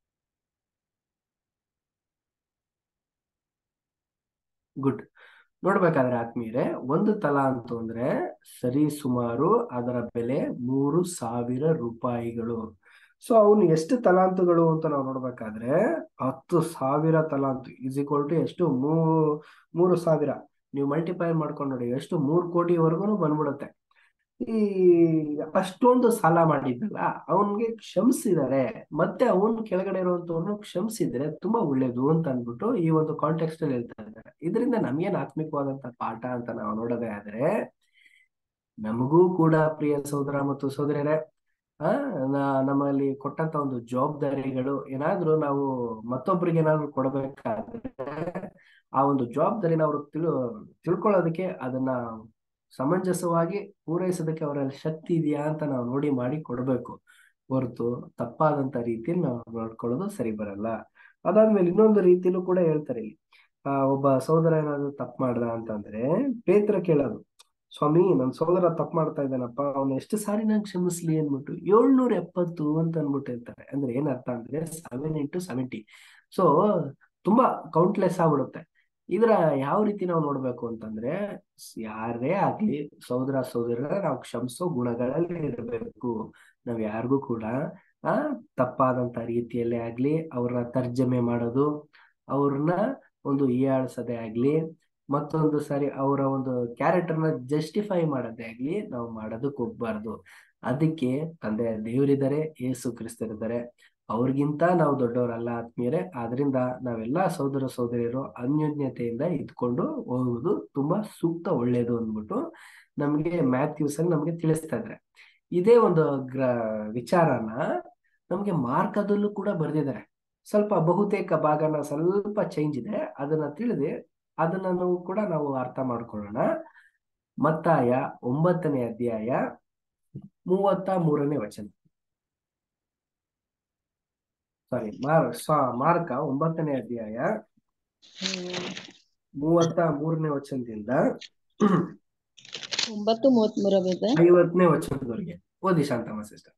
ಗುಡ್ ನೋಡ್ಬೇಕಾದ್ರೆ ಆತ್ಮೀಯರೇ ಒಂದು ತಲಾಂತು ಅಂದ್ರೆ ಸರಿ ಸುಮಾರು ಅದರ ಬೆಲೆ ಮೂರು ಸಾವಿರ ರೂಪಾಯಿಗಳು ಸೊ ಅವನು ಎಷ್ಟು ತಲಾಂತುಗಳು ಅಂತ ನಾವು ನೋಡ್ಬೇಕಾದ್ರೆ ಹತ್ತು ಸಾವಿರ ತಲಾಂತು ಈಸ್ ಈಕ್ವಲ್ ಟು ಎಷ್ಟು ಮೂರು ಮೂರು ಸಾವಿರ ನೀವು ಮಲ್ಟಿಪ್ಲೈ ಮಾಡ್ಕೊಂಡು ನೋಡಿ ಎಷ್ಟು ಮೂರು ಕೋಟಿವರೆಗೂ ಬಂದ್ಬಿಡುತ್ತೆ ಈ ಅಷ್ಟೊಂದು ಸಾಲ ಮಾಡಿದ್ದಲ್ಲ ಅವನ್ಗೆ ಕ್ಷಮಿಸಿದ್ದಾರೆ ಮತ್ತೆ ಅವನ್ ಕೆಳಗಡೆ ಇರುವಂತವ್ರನ್ನು ಕ್ಷಮಿಸಿದ್ರೆ ತುಂಬಾ ಒಳ್ಳೇದು ಅಂತ ಅಂದ್ಬಿಟ್ಟು ಈ ಒಂದು ಕಾಂಟೆಕ್ಸ್ಟ್ ಅಲ್ಲಿ ಹೇಳ್ತಾ ಇದ್ದಾರೆ ಇದರಿಂದ ನಮ್ಗೇನ್ ಆತ್ಮಿಕವಾದಂತ ಪಾಠ ಅಂತ ನಾವು ನೋಡೋದೇ ಆದ್ರೆ ನಮಗೂ ಕೂಡ ಪ್ರಿಯ ಸಹೋದರ ಮತ್ತು ಸಹೋದರರೇ ಆ ನ- ನಮ್ಮಲ್ಲಿ ಕೊಟ್ಟಂತ ಒಂದು ಜವಾಬ್ದಾರಿಗಳು ಏನಾದ್ರೂ ನಾವು ಮತ್ತೊಬ್ಬರಿಗೆ ಏನಾದ್ರು ಕೊಡಬೇಕಾದ್ರೆ ಆ ಒಂದು ಜವಾಬ್ದಾರಿನ ಅವರು ತಿಳು ತಿಳ್ಕೊಳ್ಳೋದಕ್ಕೆ ಅದನ್ನ ಸಮಂಜಸವಾಗಿ ಪೂರೈಸೋದಕ್ಕೆ ಅವರಲ್ಲಿ ಶಕ್ತಿ ಇದೆಯಾ ಅಂತ ನಾವು ನೋಡಿ ಮಾಡಿ ಕೊಡ್ಬೇಕು ಹೊರತು ತಪ್ಪಾದಂತ ರೀತಿಯಲ್ಲಿ ನಾವು ನೋಡ್ಕೊಳ್ಳೋದು ಸರಿ ಬರಲ್ಲ ಅದಾದ್ಮೇಲೆ ಇನ್ನೊಂದು ರೀತಿಲೂ ಕೂಡ ಹೇಳ್ತಾರೆ ಇಲ್ಲಿ ಆ ಒಬ್ಬ ಸಹೋದರ ಏನಾದ್ರು ತಪ್ಪು ಮಾಡ್ದ ಅಂತಂದ್ರೆ ಪೇತ್ರ ಕೇಳೋದು ಸ್ವಾಮಿ ನನ್ ಸಹೋದರ ತಪ್ಪು ಮಾಡ್ತಾ ಇದ್ದಾನಪ್ಪ ಅವ್ನು ಎಷ್ಟು ಸಾರಿ ನಂಗೆ ಕ್ಷಮಿಸ್ಲಿ ಅಂದ್ಬಿಟ್ಟು ಏಳ್ನೂರ ಎಪ್ಪತ್ತು ಅಂತ ಅನ್ಬಿಟ್ಟು ಹೇಳ್ತಾರೆ ಅಂದ್ರೆ ಏನ್ ಅರ್ಥ ಅಂದ್ರೆ ಸೆವೆನ್ ಇಂಟು ಸೆವೆಂಟಿ ಸೊ ತುಂಬಾ ಕೌಂಟ್ಲೆಸ್ ಆಗ್ಬಿಡುತ್ತೆ ಇದ್ರ ಯಾವ ರೀತಿ ನಾವು ನೋಡ್ಬೇಕು ಅಂತಂದ್ರೆ ಸ್- ಯಾರೇ ಆಗ್ಲಿ ಸಹೋದರ ಸಹೋದರರ ನಾವು ಕ್ಷಮಿಸೋ ಗುಣಗಳಲ್ಲಿ ಇರಬೇಕು ನಾವ್ ಯಾರಿಗೂ ಕೂಡ ಆ ತಪ್ಪಾದಂತ ರೀತಿಯಲ್ಲೇ ಆಗ್ಲಿ ಅವ್ರನ್ನ ತರ್ಜಮೆ ಮಾಡೋದು ಅವ್ರನ್ನ ಒಂದು ಹೀಯಾಳ್ಸೋದೇ ಆಗ್ಲಿ ಮತ್ತೊಂದು ಸಾರಿ ಅವರ ಒಂದು ಕ್ಯಾರೆಕ್ಟರ್ನ ಜಸ್ಟಿಫೈ ಮಾಡೋದೇ ಆಗ್ಲಿ ನಾವು ಮಾಡೋದಕ್ಕೆ ಹೋಗ್ಬಾರ್ದು ಅದಕ್ಕೆ ತಂದೆ ದೇವರಿದ್ದಾರೆ ಯೇಸು ಕ್ರಿಸ್ತರಿದ್ದಾರೆ ಅವ್ರಿಗಿಂತ ನಾವು ದೊಡ್ಡವರಲ್ಲ ಆತ್ಮೀಯರೇ ಆದ್ರಿಂದ ನಾವೆಲ್ಲ ಸಹೋದರ ಸಹೋದರಿಯರು ಅನ್ಯೋನ್ಯತೆಯಿಂದ ಇದ್ಕೊಂಡು ಹೋಗುವುದು ತುಂಬಾ ಸೂಕ್ತ ಒಳ್ಳೇದು ಅಂದ್ಬಿಟ್ಟು ನಮ್ಗೆ ಮ್ಯಾಥ್ಯೂಸ್ ಅಲ್ಲಿ ನಮ್ಗೆ ತಿಳಿಸ್ತಾ ಇದ್ದಾರೆ ಇದೇ ಒಂದು ಗ್ರ ವಿಚಾರನ ನಮ್ಗೆ ಮಾರ್ಕದಲ್ಲೂ ಕೂಡ ಬರೆದಿದ್ದಾರೆ ಸ್ವಲ್ಪ ಬಹುತೇಕ ಭಾಗನ ಸ್ವಲ್ಪ ಚೇಂಜ್ ಇದೆ ಅದನ್ನ ತಿಳಿದು ಅದನ್ನ ನಾವು ಕೂಡ ನಾವು ಅರ್ಥ ಮಾಡ್ಕೊಳ್ಳೋಣ ಮತ್ತಾಯ ಒಂಬತ್ತನೇ ಅಧ್ಯಾಯ ಮೂವತ್ತ ಮೂರನೇ ವಚನ ಸಾರಿ ಮಾರ್ ಸಾ- ಮಾರ್ಕ ಒಂಬತ್ತನೇ ಅಧ್ಯಾಯ ಮೂವತ್ತ ಮೂರನೇ ವಚನದಿಂದ ಒಂಬತ್ತು ಮೂವತ್ತ್ ಮೂರ ಬ್ರದರ್ ಐವತ್ತನೇ ವಚನದವರೆಗೆ ಓದಿ ಶಾಂತಮ್ಮ ಸಿಸ್ಟರ್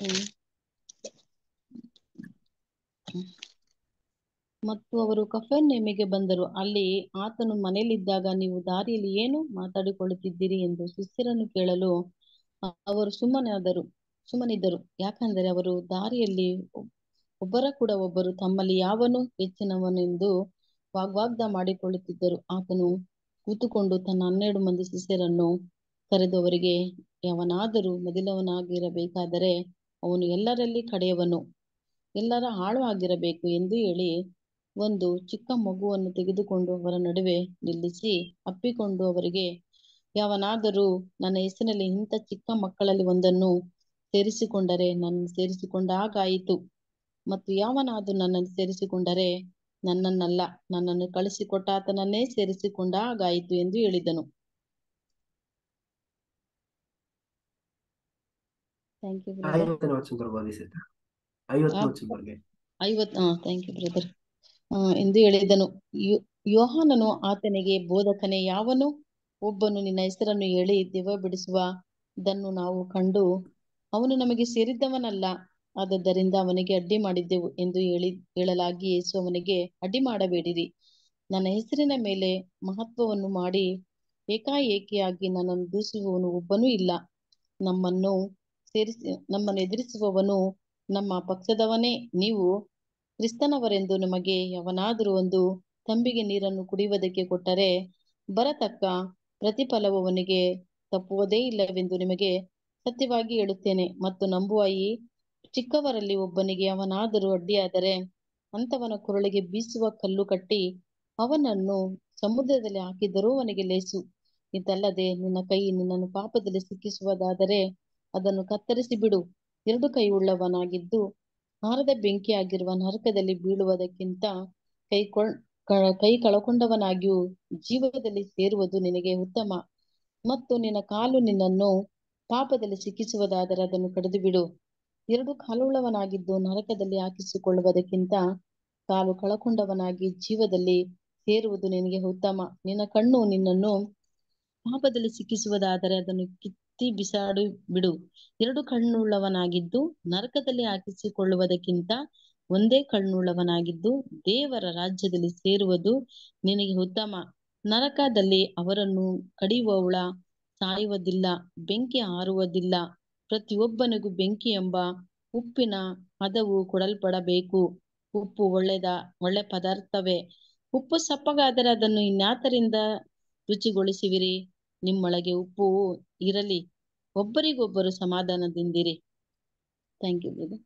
ಮತ್ತು ಅವರು ಕಫರ್ನೇಮಿಗೆ ಬಂದರು ಅಲ್ಲಿ ಆತನು ಮನೆಯಲ್ಲಿದ್ದಾಗ ನೀವು ದಾರಿಯಲ್ಲಿ ಏನು ಮಾತಾಡಿಕೊಳ್ಳುತ್ತಿದ್ದೀರಿ ಎಂದು ಶಿಷ್ಯರನ್ನು ಕೇಳಲು ಅ- ಅವರು ಸುಮ್ಮನಾದರು ಸುಮ್ಮನಿದ್ದರು ಯಾಕಂದರೆ ಅವರು ದಾರಿಯಲ್ಲಿ ಒಬ್- ಒಬ್ಬರ ಕೂಡ ಒಬ್ಬರು ತಮ್ಮಲ್ಲಿ ಯಾವನು ಹೆಚ್ಚಿನವನೆಂದು ವಾಗ್ವಾದ ಮಾಡಿಕೊಳ್ಳುತ್ತಿದ್ದರು ಆತನು ಕೂತುಕೊಂಡು ತನ್ನ ಹನ್ನೆರಡು ಮಂದಿ ಶಿಷ್ಯರನ್ನು ಕರೆದು ಅವರಿಗೆ ಯಾವನಾದರೂ ಮೊದಲವನಾಗಿರಬೇಕಾದರೆ ಅವನು ಎಲ್ಲರಲ್ಲಿ ಕಡೆಯವನು ಎಲ್ಲರ ಆಳು ಆಗಿರಬೇಕು ಎಂದು ಹೇಳಿ ಒಂದು ಚಿಕ್ಕ ಮಗುವನ್ನು ತೆಗೆದುಕೊಂಡು ಅವರ ನಡುವೆ ನಿಲ್ಲಿಸಿ ಅಪ್ಪಿಕೊಂಡು ಅವರಿಗೆ ಯಾವನಾದರೂ ನನ್ನ ಹೆಸರಿನಲ್ಲಿ ಇಂಥ ಚಿಕ್ಕ ಮಕ್ಕಳಲ್ಲಿ ಒಂದನ್ನು ಸೇರಿಸಿಕೊಂಡರೆ ನನ್ನ ಸೇರಿಸಿಕೊಂಡಾಗಾಯಿತು ಮತ್ತು ಯಾವನಾದರೂ ನನ್ನನ್ನು ಸೇರಿಸಿಕೊಂಡರೆ ನನ್ನನ್ನಲ್ಲ ನನ್ನನ್ನು ಕಳಿಸಿಕೊಟ್ಟ ಆತನನ್ನೇ ಸೇರಿಸಿಕೊಂಡಾಗಾಯಿತು ಎಂದು ಹೇಳಿದನು ಥ್ಯಾಂಕ್ ಯು ಬ್ರದರ್ ಐವತ್ತನೇ ವಚನ ಬೋಧಿಸಿದ ಐವತ್ತನೇ ವಚನದವರೆಗೆ ಐವತ್ ಹಾ ಥ್ಯಾಂಕ್ ಯು ಬ್ರದರ್ ಎಂದು ಹೇಳಿದನು ಯೋ- ಯೋಹಾನನು ಆತನಿಗೆ ಬೋಧಕನೇ ಯಾವನು ಒಬ್ಬನು ನಿನ್ನ ಹೆಸರನ್ನು ಹೇಳಿ ದೆವ್ವ ಬಿಡಿಸುವುದನ್ನು ನಾವು ಕಂಡು ಅವನು ನಮಗೆ ಸೇರಿದ್ದವನಲ್ಲ ಆದದ್ದರಿಂದ ಅವನಿಗೆ ಅಡ್ಡಿ ಮಾಡಿದ್ದೆವು ಎಂದು ಹೇಳಿ ಹೇಳಲಾಗಿ ಯೇಸು ಅವನಿಗೆ ಅಡ್ಡಿ ಮಾಡಬೇಡಿರಿ ನನ್ನ ಹೆಸರಿನ ಮೇಲೆ ಮಹತ್ವವನ್ನು ಮಾಡಿ ಏಕಾಏಕಿಯಾಗಿ ನನ್ನನ್ನು ದೂಷಿಸುವವನು ಒಬ್ಬನೂ ಇಲ್ಲ ನಮ್ಮನ್ನು ಸೇರಿಸಿ ನಮ್ಮನ್ನು ಎದುರಿಸುವವನು ನಮ್ಮ ಪಕ್ಷದವನೇ ನೀವು ಕ್ರಿಸ್ತನವರೆಂದು ನಮಗೆ ಯಾವನಾದರೂ ಒಂದು ತಂಬಿಗೆ ನೀರನ್ನು ಕುಡಿಯುವುದಕ್ಕೆ ಕೊಟ್ಟರೆ ಬರತಕ್ಕ ಪ್ರತಿಫಲವು ಅವನಿಗೆ ತಪ್ಪುವುದೇ ಇಲ್ಲವೆಂದು ನಿಮಗೆ ಸತ್ಯವಾಗಿ ಹೇಳುತ್ತೇನೆ ಮತ್ತು ನಂಬುವ ಈ ಚಿಕ್ಕವರಲ್ಲಿ ಒಬ್ಬನಿಗೆ ಅವನಾದರೂ ಅಡ್ಡಿಯಾದರೆ ಅಂಥವನ ಕೊರಳಿಗೆ ಬೀಸುವ ಕಲ್ಲು ಕಟ್ಟಿ ಅವನನ್ನು ಸಮುದ್ರದಲ್ಲಿ ಹಾಕಿದರೂ ಅವನಿಗೆ ಲೇಸು ಇದಲ್ಲದೆ ನಿನ್ನ ಕೈ ನಿನ್ನನ್ನು ಪಾಪದಲ್ಲಿ ಸಿಕ್ಕಿಸುವುದಾದರೆ ಅದನ್ನು ಕತ್ತರಿಸಿ ಬಿಡು ಎರಡು ಕೈ ಉಳ್ಳವನಾಗಿದ್ದು ಹಾರದ ಬೆಂಕಿಯಾಗಿರುವ ನರಕದಲ್ಲಿ ಬೀಳುವುದಕ್ಕಿಂತ ಕೈ ಕೊಳ್ ಕ- ಕೈ ಕಳಕೊಂಡವನಾಗಿಯೂ ಜೀವದಲ್ಲಿ ಸೇರುವುದು ನಿನಗೆ ಉತ್ತಮ ಮತ್ತು ನಿನ್ನ ಕಾಲು ನಿನ್ನನ್ನು ಪಾಪದಲ್ಲಿ ಸಿಕ್ಕಿಸುವುದಾದರೆ ಅದನ್ನು ಕಡಿದು ಬಿಡು ಎರಡು ಕಾಲುಳ್ಳವನಾಗಿದ್ದು ನರಕದಲ್ಲಿ ಹಾಕಿಸಿಕೊಳ್ಳುವುದಕ್ಕಿಂತ ಕಾಲು ಕಳಕೊಂಡವನಾಗಿ ಜೀವದಲ್ಲಿ ಸೇರುವುದು ನಿನಗೆ ಉತ್ತಮ ನಿನ್ನ ಕಣ್ಣು ನಿನ್ನನ್ನು ಪಾಪದಲ್ಲಿ ಸಿಕ್ಕಿಸುವುದಾದರೆ ಅದನ್ನು ಕಿತ್ತಿ ಬಿಸಾಡು ಬಿಡು ಎರಡು ಕಣ್ಣುಳ್ಳವನಾಗಿದ್ದು ನರಕದಲ್ಲಿ ಹಾಕಿಸಿಕೊಳ್ಳುವುದಕ್ಕಿಂತ ಒಂದೇ ಕಣ್ಣುಳ್ಳವನಾಗಿದ್ದು ದೇವರ ರಾಜ್ಯದಲ್ಲಿ ಸೇರುವುದು ನಿನಗೆ ಉತ್ತಮ ನರಕದಲ್ಲಿ ಅವರನ್ನು ಕಡಿಯುವವಳ ಸಾಯುವುದಿಲ್ಲ ಬೆಂಕಿ ಆರುವುದಿಲ್ಲ ಪ್ರತಿಯೊಬ್ಬನಿಗೂ ಬೆಂಕಿ ಎಂಬ ಉಪ್ಪಿನ ಹದವು ಕೊಡಲ್ಪಡಬೇಕು ಉಪ್ಪು ಒಳ್ಳೆದ ಒಳ್ಳೆ ಪದಾರ್ಥವೇ ಉಪ್ಪು ಸಪ್ಪಗಾದರೆ ಅದನ್ನು ಇನ್ಯಾತರಿಂದ ರುಚಿಗೊಳಿಸುವಿರಿ ನಿಮ್ಮೊಳಗೆ ಉಪ್ಪು ಇರಲಿ ಒಬ್ಬರಿಗೊಬ್ಬರು ಸಮಾಧಾನದಿಂದಿರಿ thank you brother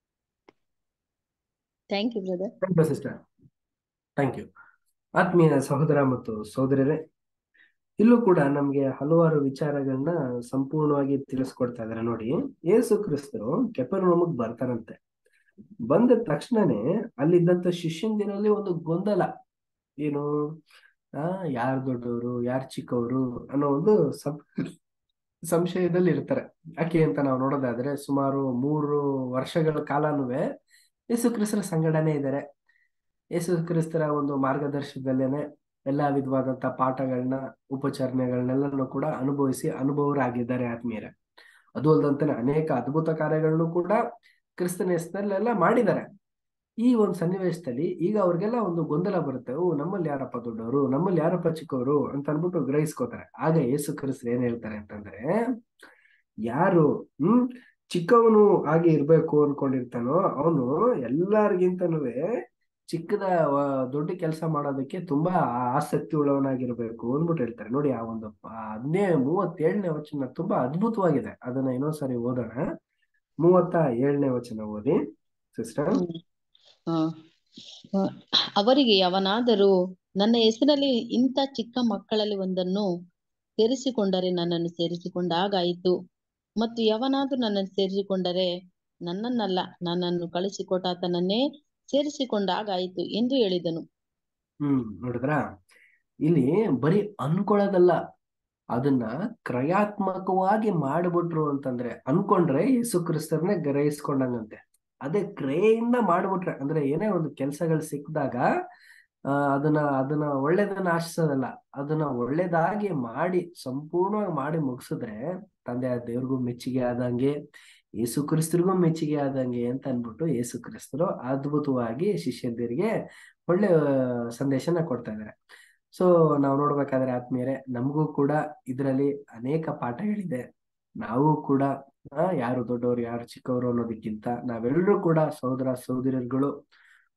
thank you brother sister thank you ಆತ್ಮೀಯ ಸಹೋದರ ಮತ್ತು ಸಹೋದರರೇ ಇಲ್ಲೂ ಕೂಡ ನಮ್ಗೆ ಹಲವಾರು ವಿಚಾರಗಳನ್ನ ಸಂಪೂರ್ಣವಾಗಿ ತಿಳಿಸ್ಕೊಡ್ತಾ ಇದಾರೆ ನೋಡಿ ಯೇಸು ಕ್ರಿಸ್ತರು ಕೆಪರ್ನೋಮಗ್ ಬರ್ತಾರಂತೆ ಬಂದ ತಕ್ಷಣನೇ ಅಲ್ಲಿದ್ದಂತ ಶಿಷ್ಯಂದಿರಲ್ಲಿ ಒಂದು ಗೊಂದಲ ಏನು ಆ ಯಾರು ದೊಡ್ಡವರು ಯಾರು ಚಿಕ್ಕವರು ಅನ್ನೋ ಒಂದು ಸಂ ಸಂಶಯದಲ್ಲಿ ಇರ್ತಾರೆ ಯಾಕೆ ಅಂತ ನಾವು ನೋಡೋದಾದ್ರೆ ಸುಮಾರು ಮೂರು ವರ್ಷಗಳ ಕಾಲನುವೆ ಯೇಸು ಕ್ರಿಸ್ತರ ಸಂಗಡನೆ ಇದ್ದಾರೆ ಯೇಸು ಕ್ರಿಸ್ತರ ಒಂದು ಮಾರ್ಗದರ್ಶನದಲ್ಲೇನೆ ಎಲ್ಲಾ ವಿಧವಾದಂತ ಪಾಠಗಳನ್ನ ಉಪಚರಣೆಗಳನ್ನೆಲ್ಲನೂ ಕೂಡ ಅನುಭವಿಸಿ ಅನುಭವರಾಗಿದ್ದಾರೆ ಆತ್ಮೀಯರೇ ಅದು ಅಲ್ದಂತಾನೆ ಅನೇಕ ಅದ್ಭುತ ಕಾರ್ಯಗಳನ್ನು ಕೂಡ ಕ್ರಿಸ್ತನ ಹೆಸರಲ್ಲೆಲ್ಲ ಮಾಡಿದ್ದಾರೆ ಈ ಒಂದು ಸನ್ನಿವೇಶದಲ್ಲಿ ಈಗ ಅವ್ರಿಗೆಲ್ಲ ಒಂದು ಗೊಂದಲ ಬರುತ್ತೆ ಓ ನಮ್ಮಲ್ಲಿ ಯಾರಪ್ಪ ದೊಡ್ಡವರು ನಮ್ಮಲ್ಲಿ ಯಾರಪ್ಪ ಚಿಕ್ಕವರು ಅಂತ ಅನ್ಬಿಟ್ಟು ಗ್ರಹಿಸ್ಕೋತಾರೆ ಆಗ ಯೇಸು ಕ್ರಿಸ್ತರು ಏನ್ ಹೇಳ್ತಾರೆ ಅಂತಂದ್ರೆ ಯಾರು ಹ್ಮ್ ಚಿಕ್ಕವನು ಆಗಿ ಇರ್ಬೇಕು ಅನ್ಕೊಂಡಿರ್ತಾನೋ ಅವನು ಎಲ್ಲಾರ್ಗಿಂತನೂ ಚಿಕ್ಕದ ವ- ದೊಡ್ಡ ಕೆಲಸ ಮಾಡೋದಕ್ಕೆ ತುಂಬಾ ಆಸಕ್ತಿ ಉಳ್ಳವನಾಗಿರ್ಬೇಕು ಅಂದ್ಬಿಟ್ಟು ಹೇಳ್ತಾರೆ ನೋಡಿ ಆ ಒಂದು ಹದಿನೇ ಮೂವತ್ತೇಳನೇ ವಚನ ತುಂಬಾ ಅದ್ಭುತವಾಗಿದೆ ಅದನ್ನ ಇನ್ನೊಂದ್ಸರಿ ಓದೋಣ ಮೂವತ್ತ ಏಳನೇ ವಚನ ಓದಿ ಸಿಸ್ಟರ್ ಆ, ಆ, ಅವರಿಗೆ ಅವನಾದರೂ ನನ್ನ ಹೆಸರಲ್ಲಿ ಇಂಥ ಚಿಕ್ಕ ಮಕ್ಕಳಲ್ಲಿ ಒಂದನ್ನು ಸೇರಿಸಿಕೊಂಡರೆ ನನ್ನನ್ನು ಸೇರಿಸಿಕೊಂಡಾಗಾಯಿತು ಮತ್ತು ಯವನಾದರೂ ನನ್ನನ್ನು ಸೇರಿಸಿಕೊಂಡರೆ ನನ್ನನ್ನಲ್ಲ ನನ್ನನ್ನು ಕಳಿಸಿಕೊಟ್ಟ ಆತನನ್ನೇ ಸೇರಿಸಿಕೊಂಡಾಗಾಯಿತು ಎಂದು ಹೇಳಿದನು ಹ್ಮ್ ನೋಡಿದ್ರ ಇಲ್ಲಿ ಬರೀ ಅನ್ಕೊಳ್ಳೋದಲ್ಲ ಅದನ್ನ ಕ್ರಯಾತ್ಮಕವಾಗಿ ಮಾಡ್ಬಿಟ್ರು ಅಂತಂದ್ರೆ ಅನ್ಕೊಂಡ್ರೆ ಯೇಸು ಕ್ರಿಸ್ತರನ್ನೇ ಗ್ರಹಿಸ್ಕೊಂಡಂಗಂತೆ ಅದೇ ಕ್ರಿಯೆಯಿಂದ ಮಾಡ್ಬಿಟ್ರೆ ಅಂದ್ರೆ ಏನೇ ಒಂದು ಕೆಲ್ಸಗಳು ಸಿಕ್ಕಿದಾಗ ಆ ಅದನ್ನ ಅದನ್ನ ಒಳ್ಳೇದನ್ನ ಆಶಿಸೋದಲ್ಲ ಅದನ್ನ ಒಳ್ಳೇದಾಗಿ ಮಾಡಿ ಸಂಪೂರ್ಣವಾಗಿ ಮಾಡಿ ಮುಗಿಸಿದ್ರೆ ತಂದೆ ಆ ದೇವ್ರಿಗೂ ಮೆಚ್ಚುಗೆ ಆದಂಗೆ ಯೇಸು ಕ್ರಿಸ್ತರಿಗೂ ಮೆಚ್ಚುಗೆ ಆದಂಗೆ ಅಂತ ಅನ್ಬಿಟ್ಟು ಯೇಸು ಕ್ರಿಸ್ತರು ಅದ್ಭುತವಾಗಿ ಶಿಷ್ಯಂದಿರಿಗೆ ಒಳ್ಳೆ ಸಂದೇಶನ ಕೊಡ್ತಾ ಇದ್ದಾರೆ ಸೊ ನಾವು ನೋಡ್ಬೇಕಾದ್ರೆ ಆತ್ಮೀಯರೇ ನಮಗೂ ಕೂಡ ಇದರಲ್ಲಿ ಅನೇಕ ಪಾಠಗಳಿದೆ ನಾವು ಕೂಡ ಆ, ಯಾರು ದೊಡ್ಡವರು ಯಾರು ಚಿಕ್ಕವರು ಅನ್ನೋದಕ್ಕಿಂತ ನಾವೆಲ್ಲರೂ ಕೂಡ ಸಹೋದರ ಸಹೋದರರುಗಳು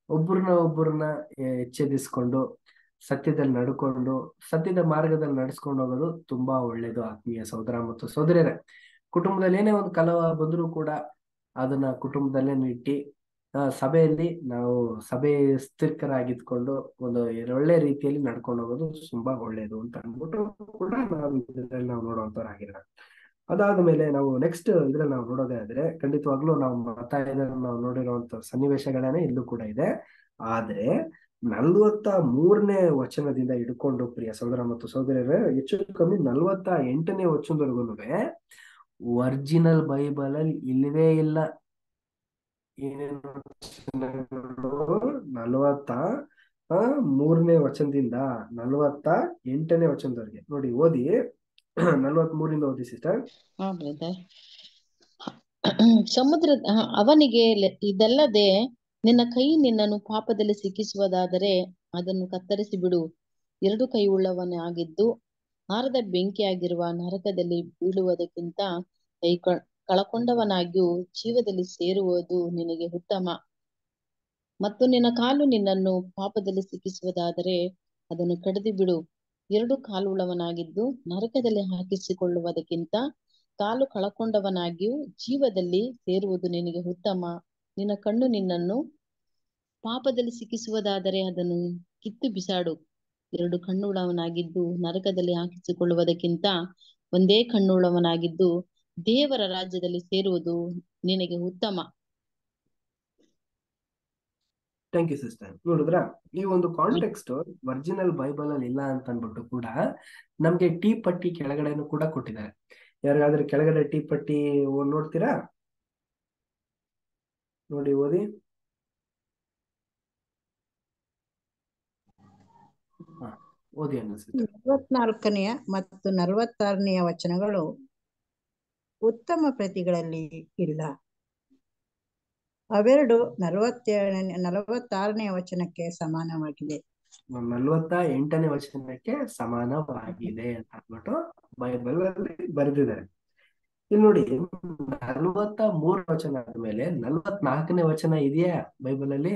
ಒಬ್ಬರನ್ನ ಒಬ್ಬರನ್ನ ಎಚ್ಚರಿಸ್ಕೊಂಡು ಸತ್ಯದಲ್ಲಿ ನಡ್ಕೊಂಡು ಸತ್ಯದ ಮಾರ್ಗದಲ್ಲಿ ನಡೆಸ್ಕೊಂಡು ಹೋಗೋದು ತುಂಬಾ ಒಳ್ಳೇದು ಆತ್ಮೀಯ ಸಹೋದರ ಮತ್ತು ಸಹೋದರಿಯರೇ ಕುಟುಂಬದಲ್ಲಿ ಏನೇ ಒಂದು ಕಲಹ ಬಂದರೂ ಕೂಡ ಅದನ್ನ ಕುಟುಂಬದಲ್ಲೇ ಇಟ್ಟು ಆ, ಸಭೆಯಲ್ಲಿ ನಾವು ಸಭೆ ಸ್ಥಿರಕರಾಗಿದ್ಕೊಂಡು ಒಂದು ಒಳ್ಳೆ ರೀತಿಯಲ್ಲಿ ನಡ್ಕೊಂಡು ಹೋಗೋದು ತುಂಬಾ ಒಳ್ಳೇದು ಅಂತ ಅಂದ್ಬಿಟ್ಟು ಕೂಡ ನಾವು ಇದರಲ್ಲಿ ನಾವು ನೋಡುವಂತವ್ರಾಗಿರೋಣ ಅದಾದ ಮೇಲೆ ನಾವು ನೆಕ್ಸ್ಟ್ ಇದ್ರಲ್ಲಿ ನಾವು ನೋಡೋದೇ ಆದ್ರೆ ಖಂಡಿತವಾಗ್ಲೂ ನಾವು ಮತಾಯದಲ್ಲಿ ನಾವು ನೋಡಿರುವಂತ ಸನ್ನಿವೇಶಗಳೇನೆ ಇಲ್ಲೂ ಕೂಡ ಇದೆ ಆದ್ರೆ ನಲ್ವತ್ತ ಮೂರನೇ ವಚನದಿಂದ ಹಿಡ್ಕೊಂಡು ಪ್ರಿಯ ಸಹೋದರ ಮತ್ತು ಸಹೋದರಿಯರೇ ಹೆಚ್ಚು ಕಮ್ಮಿ ನಲ್ವತ್ತ ಎಂಟನೇ ವಚನದವರೆಗೂ ಒರಿಜಿನಲ್ ಬೈಬಲ್ ಅಲ್ಲಿ ಇಲ್ಲವೇ ಇಲ್ಲ ಏನೇನು ವಚನಗಳು ನಲವತ್ತ ಆ, ಮೂರನೇ ವಚನದಿಂದ ನಲವತ್ತ ಎಂಟನೇ ವಚನದವರೆಗೆ ನೋಡಿ ಓದಿ ನಲವತ್ ಮೂರಿಂದ ಓದಿ ಸಿಸ್ಟರ್ ಹಾ ಬ್ರದರ್ ಸಮುದ್ರ ಆ, ಅವನಿಗೆ ಲೆ- ಇದಲ್ಲದೆ ನಿನ್ನ ಕೈ ನಿನ್ನನ್ನು ಪಾಪದಲ್ಲಿ ಸಿಕ್ಕಿಸುವುದಾದರೆ ಅದನ್ನು ಕತ್ತರಿಸಿ ಬಿಡು ಎರಡು ಕೈ ಉಳ್ಳವನೇ ಆಗಿದ್ದು ಹಾರದ ಬೆಂಕಿಯಾಗಿರುವ ನರಕದಲ್ಲಿ ಬೀಳುವುದಕ್ಕಿಂತ ಕೈ ಕ- ಕಳಕೊಂಡವನಾಗಿಯೂ ಜೀವದಲ್ಲಿ ಸೇರುವುದು ನಿನಗೆ ಉತ್ತಮ ಮತ್ತು ನಿನ್ನ ಕಾಲು ನಿನ್ನನ್ನು ಪಾಪದಲ್ಲಿ ಸಿಕ್ಕಿಸುವುದಾದರೆ ಅದನ್ನು ಕಡಿದು ಬಿಡು ಎರಡು ಕಾಲುಳ್ಳವನಾಗಿದ್ದು ನರಕದಲ್ಲಿ ಹಾಕಿಸಿಕೊಳ್ಳುವುದಕ್ಕಿಂತ ಕಾಲು ಕಳಕೊಂಡವನಾಗಿಯೂ ಜೀವದಲ್ಲಿ ಸೇರುವುದು ನಿನಗೆ ಉತ್ತಮ ನಿನ್ನ ಕಣ್ಣು ನಿನ್ನನ್ನು ಪಾಪದಲ್ಲಿ ಸಿಕ್ಕಿಸುವುದಾದರೆ ಅದನ್ನು ಕಿತ್ತು ಬಿಸಾಡು ಎರಡು ಕಣ್ಣುಳ್ಳವನಾಗಿದ್ದು ನರಕದಲ್ಲಿ ಹಾಕಿಸಿಕೊಳ್ಳುವುದಕ್ಕಿಂತ ಒಂದೇ ಕಣ್ಣುಳ್ಳವನಾಗಿದ್ದು ದೇವರ ರಾಜ್ಯದಲ್ಲಿ ಸೇರುವುದು ನಿನಗೆ ಉತ್ತಮ ಥ್ಯಾಂಕ್ ಯು ಸಿಸ್ಟರ್ ನೋಡಿದ್ರ ಈ ಒಂದು ಕಾಂಟೆಕ್ಸ್ಟ್ ಒರಿಜಿನಲ್ ಬೈಬಲ್ ಅಲ್ಲಿ ಇಲ್ಲ ಅಂತ ಅಂದ್ಬಿಟ್ಟು ಕೂಡ ನಮ್ಗೆ ಟೀ ಪಟ್ಟಿ ಕೆಳಗಡೆನು ಕೂಡ ಕೊಟ್ಟಿದ್ದಾರೆ ಯಾರಿಗಾದ್ರೂ ಕೆಳಗಡೆ ಟೀ ಪಟ್ಟಿ ಓ- ನೋಡ್ತೀರಾ ನೋಡಿ ಓದಿ ಹಾ ಓದಿ ಅನ್ನಿಸುತ್ತೆ ನಲವತ್ನಾಲ್ಕನೆಯ ಮತ್ತು ನಲವತ್ತಾರನೆಯ ವಚನಗಳು ಉತ್ತಮ ಪ್ರತಿಗಳಲ್ಲಿ ಇಲ್ಲ ಅವೆರಡು ನಲವತ್ತೇಳನೇ ನಲವತ್ತಾರನೆಯ ವಚನಕ್ಕೆ ಸಮಾನವಾಗಿದೆ ನಲ್ವತ್ತ ಎಂಟನೇ ವಚನಕ್ಕೆ ಸಮಾನವಾಗಿದೆ ಅಂತ ಅಂದ್ಬಿಟ್ಟು ಬೈಬಲ್ ಅಲ್ಲಿ ಬರೆದಿದ್ದಾರೆ ಇಲ್ಲಿ ನೋಡಿ ನಲ್ವತ್ತ ಮೂರು ವಚನ ಆದ್ಮೇಲೆ ನಲ್ವತ್ನಾಲ್ಕನೇ ವಚನ ಇದೆಯಾ ಬೈಬಲ್ ಅಲ್ಲಿ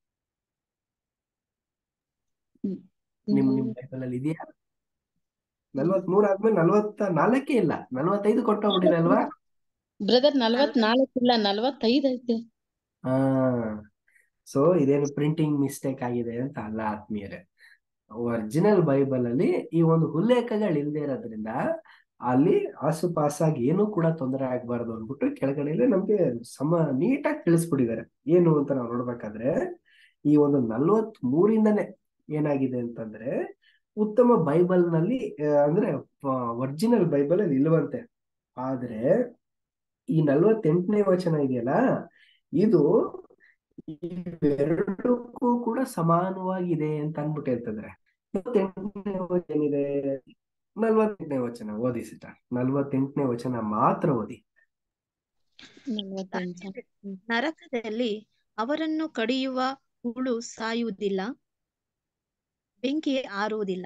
ನಿಮ್ ನಿಮ್ ಬೈಬಲ್ ಅಲ್ಲಿ ಇದೆಯಾ ನಲ್ವತ್ ಮೂರ್ ಆದ್ಮೇಲೆ ನಲ್ವತ್ತ ನಾಲ್ಕೇ ಇಲ್ಲ ನಲ್ವತ್ತೈದು ಕೊಟ್ಟೋಗ್ಬಿಟ್ಟಿದೆ ಅಲ್ವಾ ಬ್ರದರ್ ನಲವತ್ನಾಲ್ಕು ಇಲ್ಲ ನಲವತ್ತೈದು ಐತೆ ಹಾ ಸೊ ಇದೇನು ಪ್ರಿಂಟಿಂಗ್ ಮಿಸ್ಟೇಕ್ ಆಗಿದೆ ಅಂತ ಅಲ್ಲ ಆತ್ಮೀಯರೇ ಒರಿಜಿನಲ್ ಬೈಬಲ್ ಅಲ್ಲಿ ಈ ಒಂದು ಉಲ್ಲೇಖಗಳು ಇಲ್ಲದೆ ಇರೋದ್ರಿಂದ ಅಲ್ಲಿ ಆಸುಪಾಸಾಗಿ ಏನೂ ಕೂಡ ತೊಂದರೆ ಆಗ್ಬಾರ್ದು ಅಂದ್ಬಿಟ್ಟು ಕೆಳಗಡೆಯಲ್ಲಿ ನಮ್ಗೆ ಸಮ ನೀಟಾಗಿ ತಿಳಿಸ್ಬಿಟ್ಟಿದ್ದಾರೆ ಏನು ಅಂತ ನಾವು ನೋಡ್ಬೇಕಾದ್ರೆ ಈ ಒಂದು ನಲ್ವತ್ ಮೂರಿಂದನೇ ಏನಾಗಿದೆ ಅಂತಂದ್ರೆ ಉತ್ತಮ ಬೈಬಲ್ ನಲ್ಲಿ ಆ, ಅಂದ್ರೆ ಒರಿಜಿನಲ್ ಬೈಬಲ್ ಅಲ್ಲಿ ಇಲ್ವಂತೆ ಆದ್ರೆ ಈ ನಲ್ವತ್ತೆಂಟನೇ ವಚನ ಇದೆಯಲ್ಲ ಇದು ಇವೆರಡಕ್ಕೂ ಕೂಡ ಸಮಾನವಾಗಿದೆ ಅಂತ ಅನ್ಬಿಟ್ಟು ಹೇಳ್ತಿದ್ರೆ ನಲವತ್ತೆಂಟನೇ ವಚನ ಏನಿದೆ ನಲ್ವತ್ತೆಂಟನೇ ವಚನ ಓದಿ ಸಿಟ ನಲ್ವತ್ತೆಂಟನೇ ವಚನ ಮಾತ್ರ ಓದಿ ನಲವತ್ತೆಂಟು ನರಕದಲ್ಲಿ ಅವರನ್ನು ಕಡಿಯುವ ಹುಳು ಸಾಯುವುದಿಲ್ಲ ಬೆಂಕಿ ಆರುವುದಿಲ್ಲ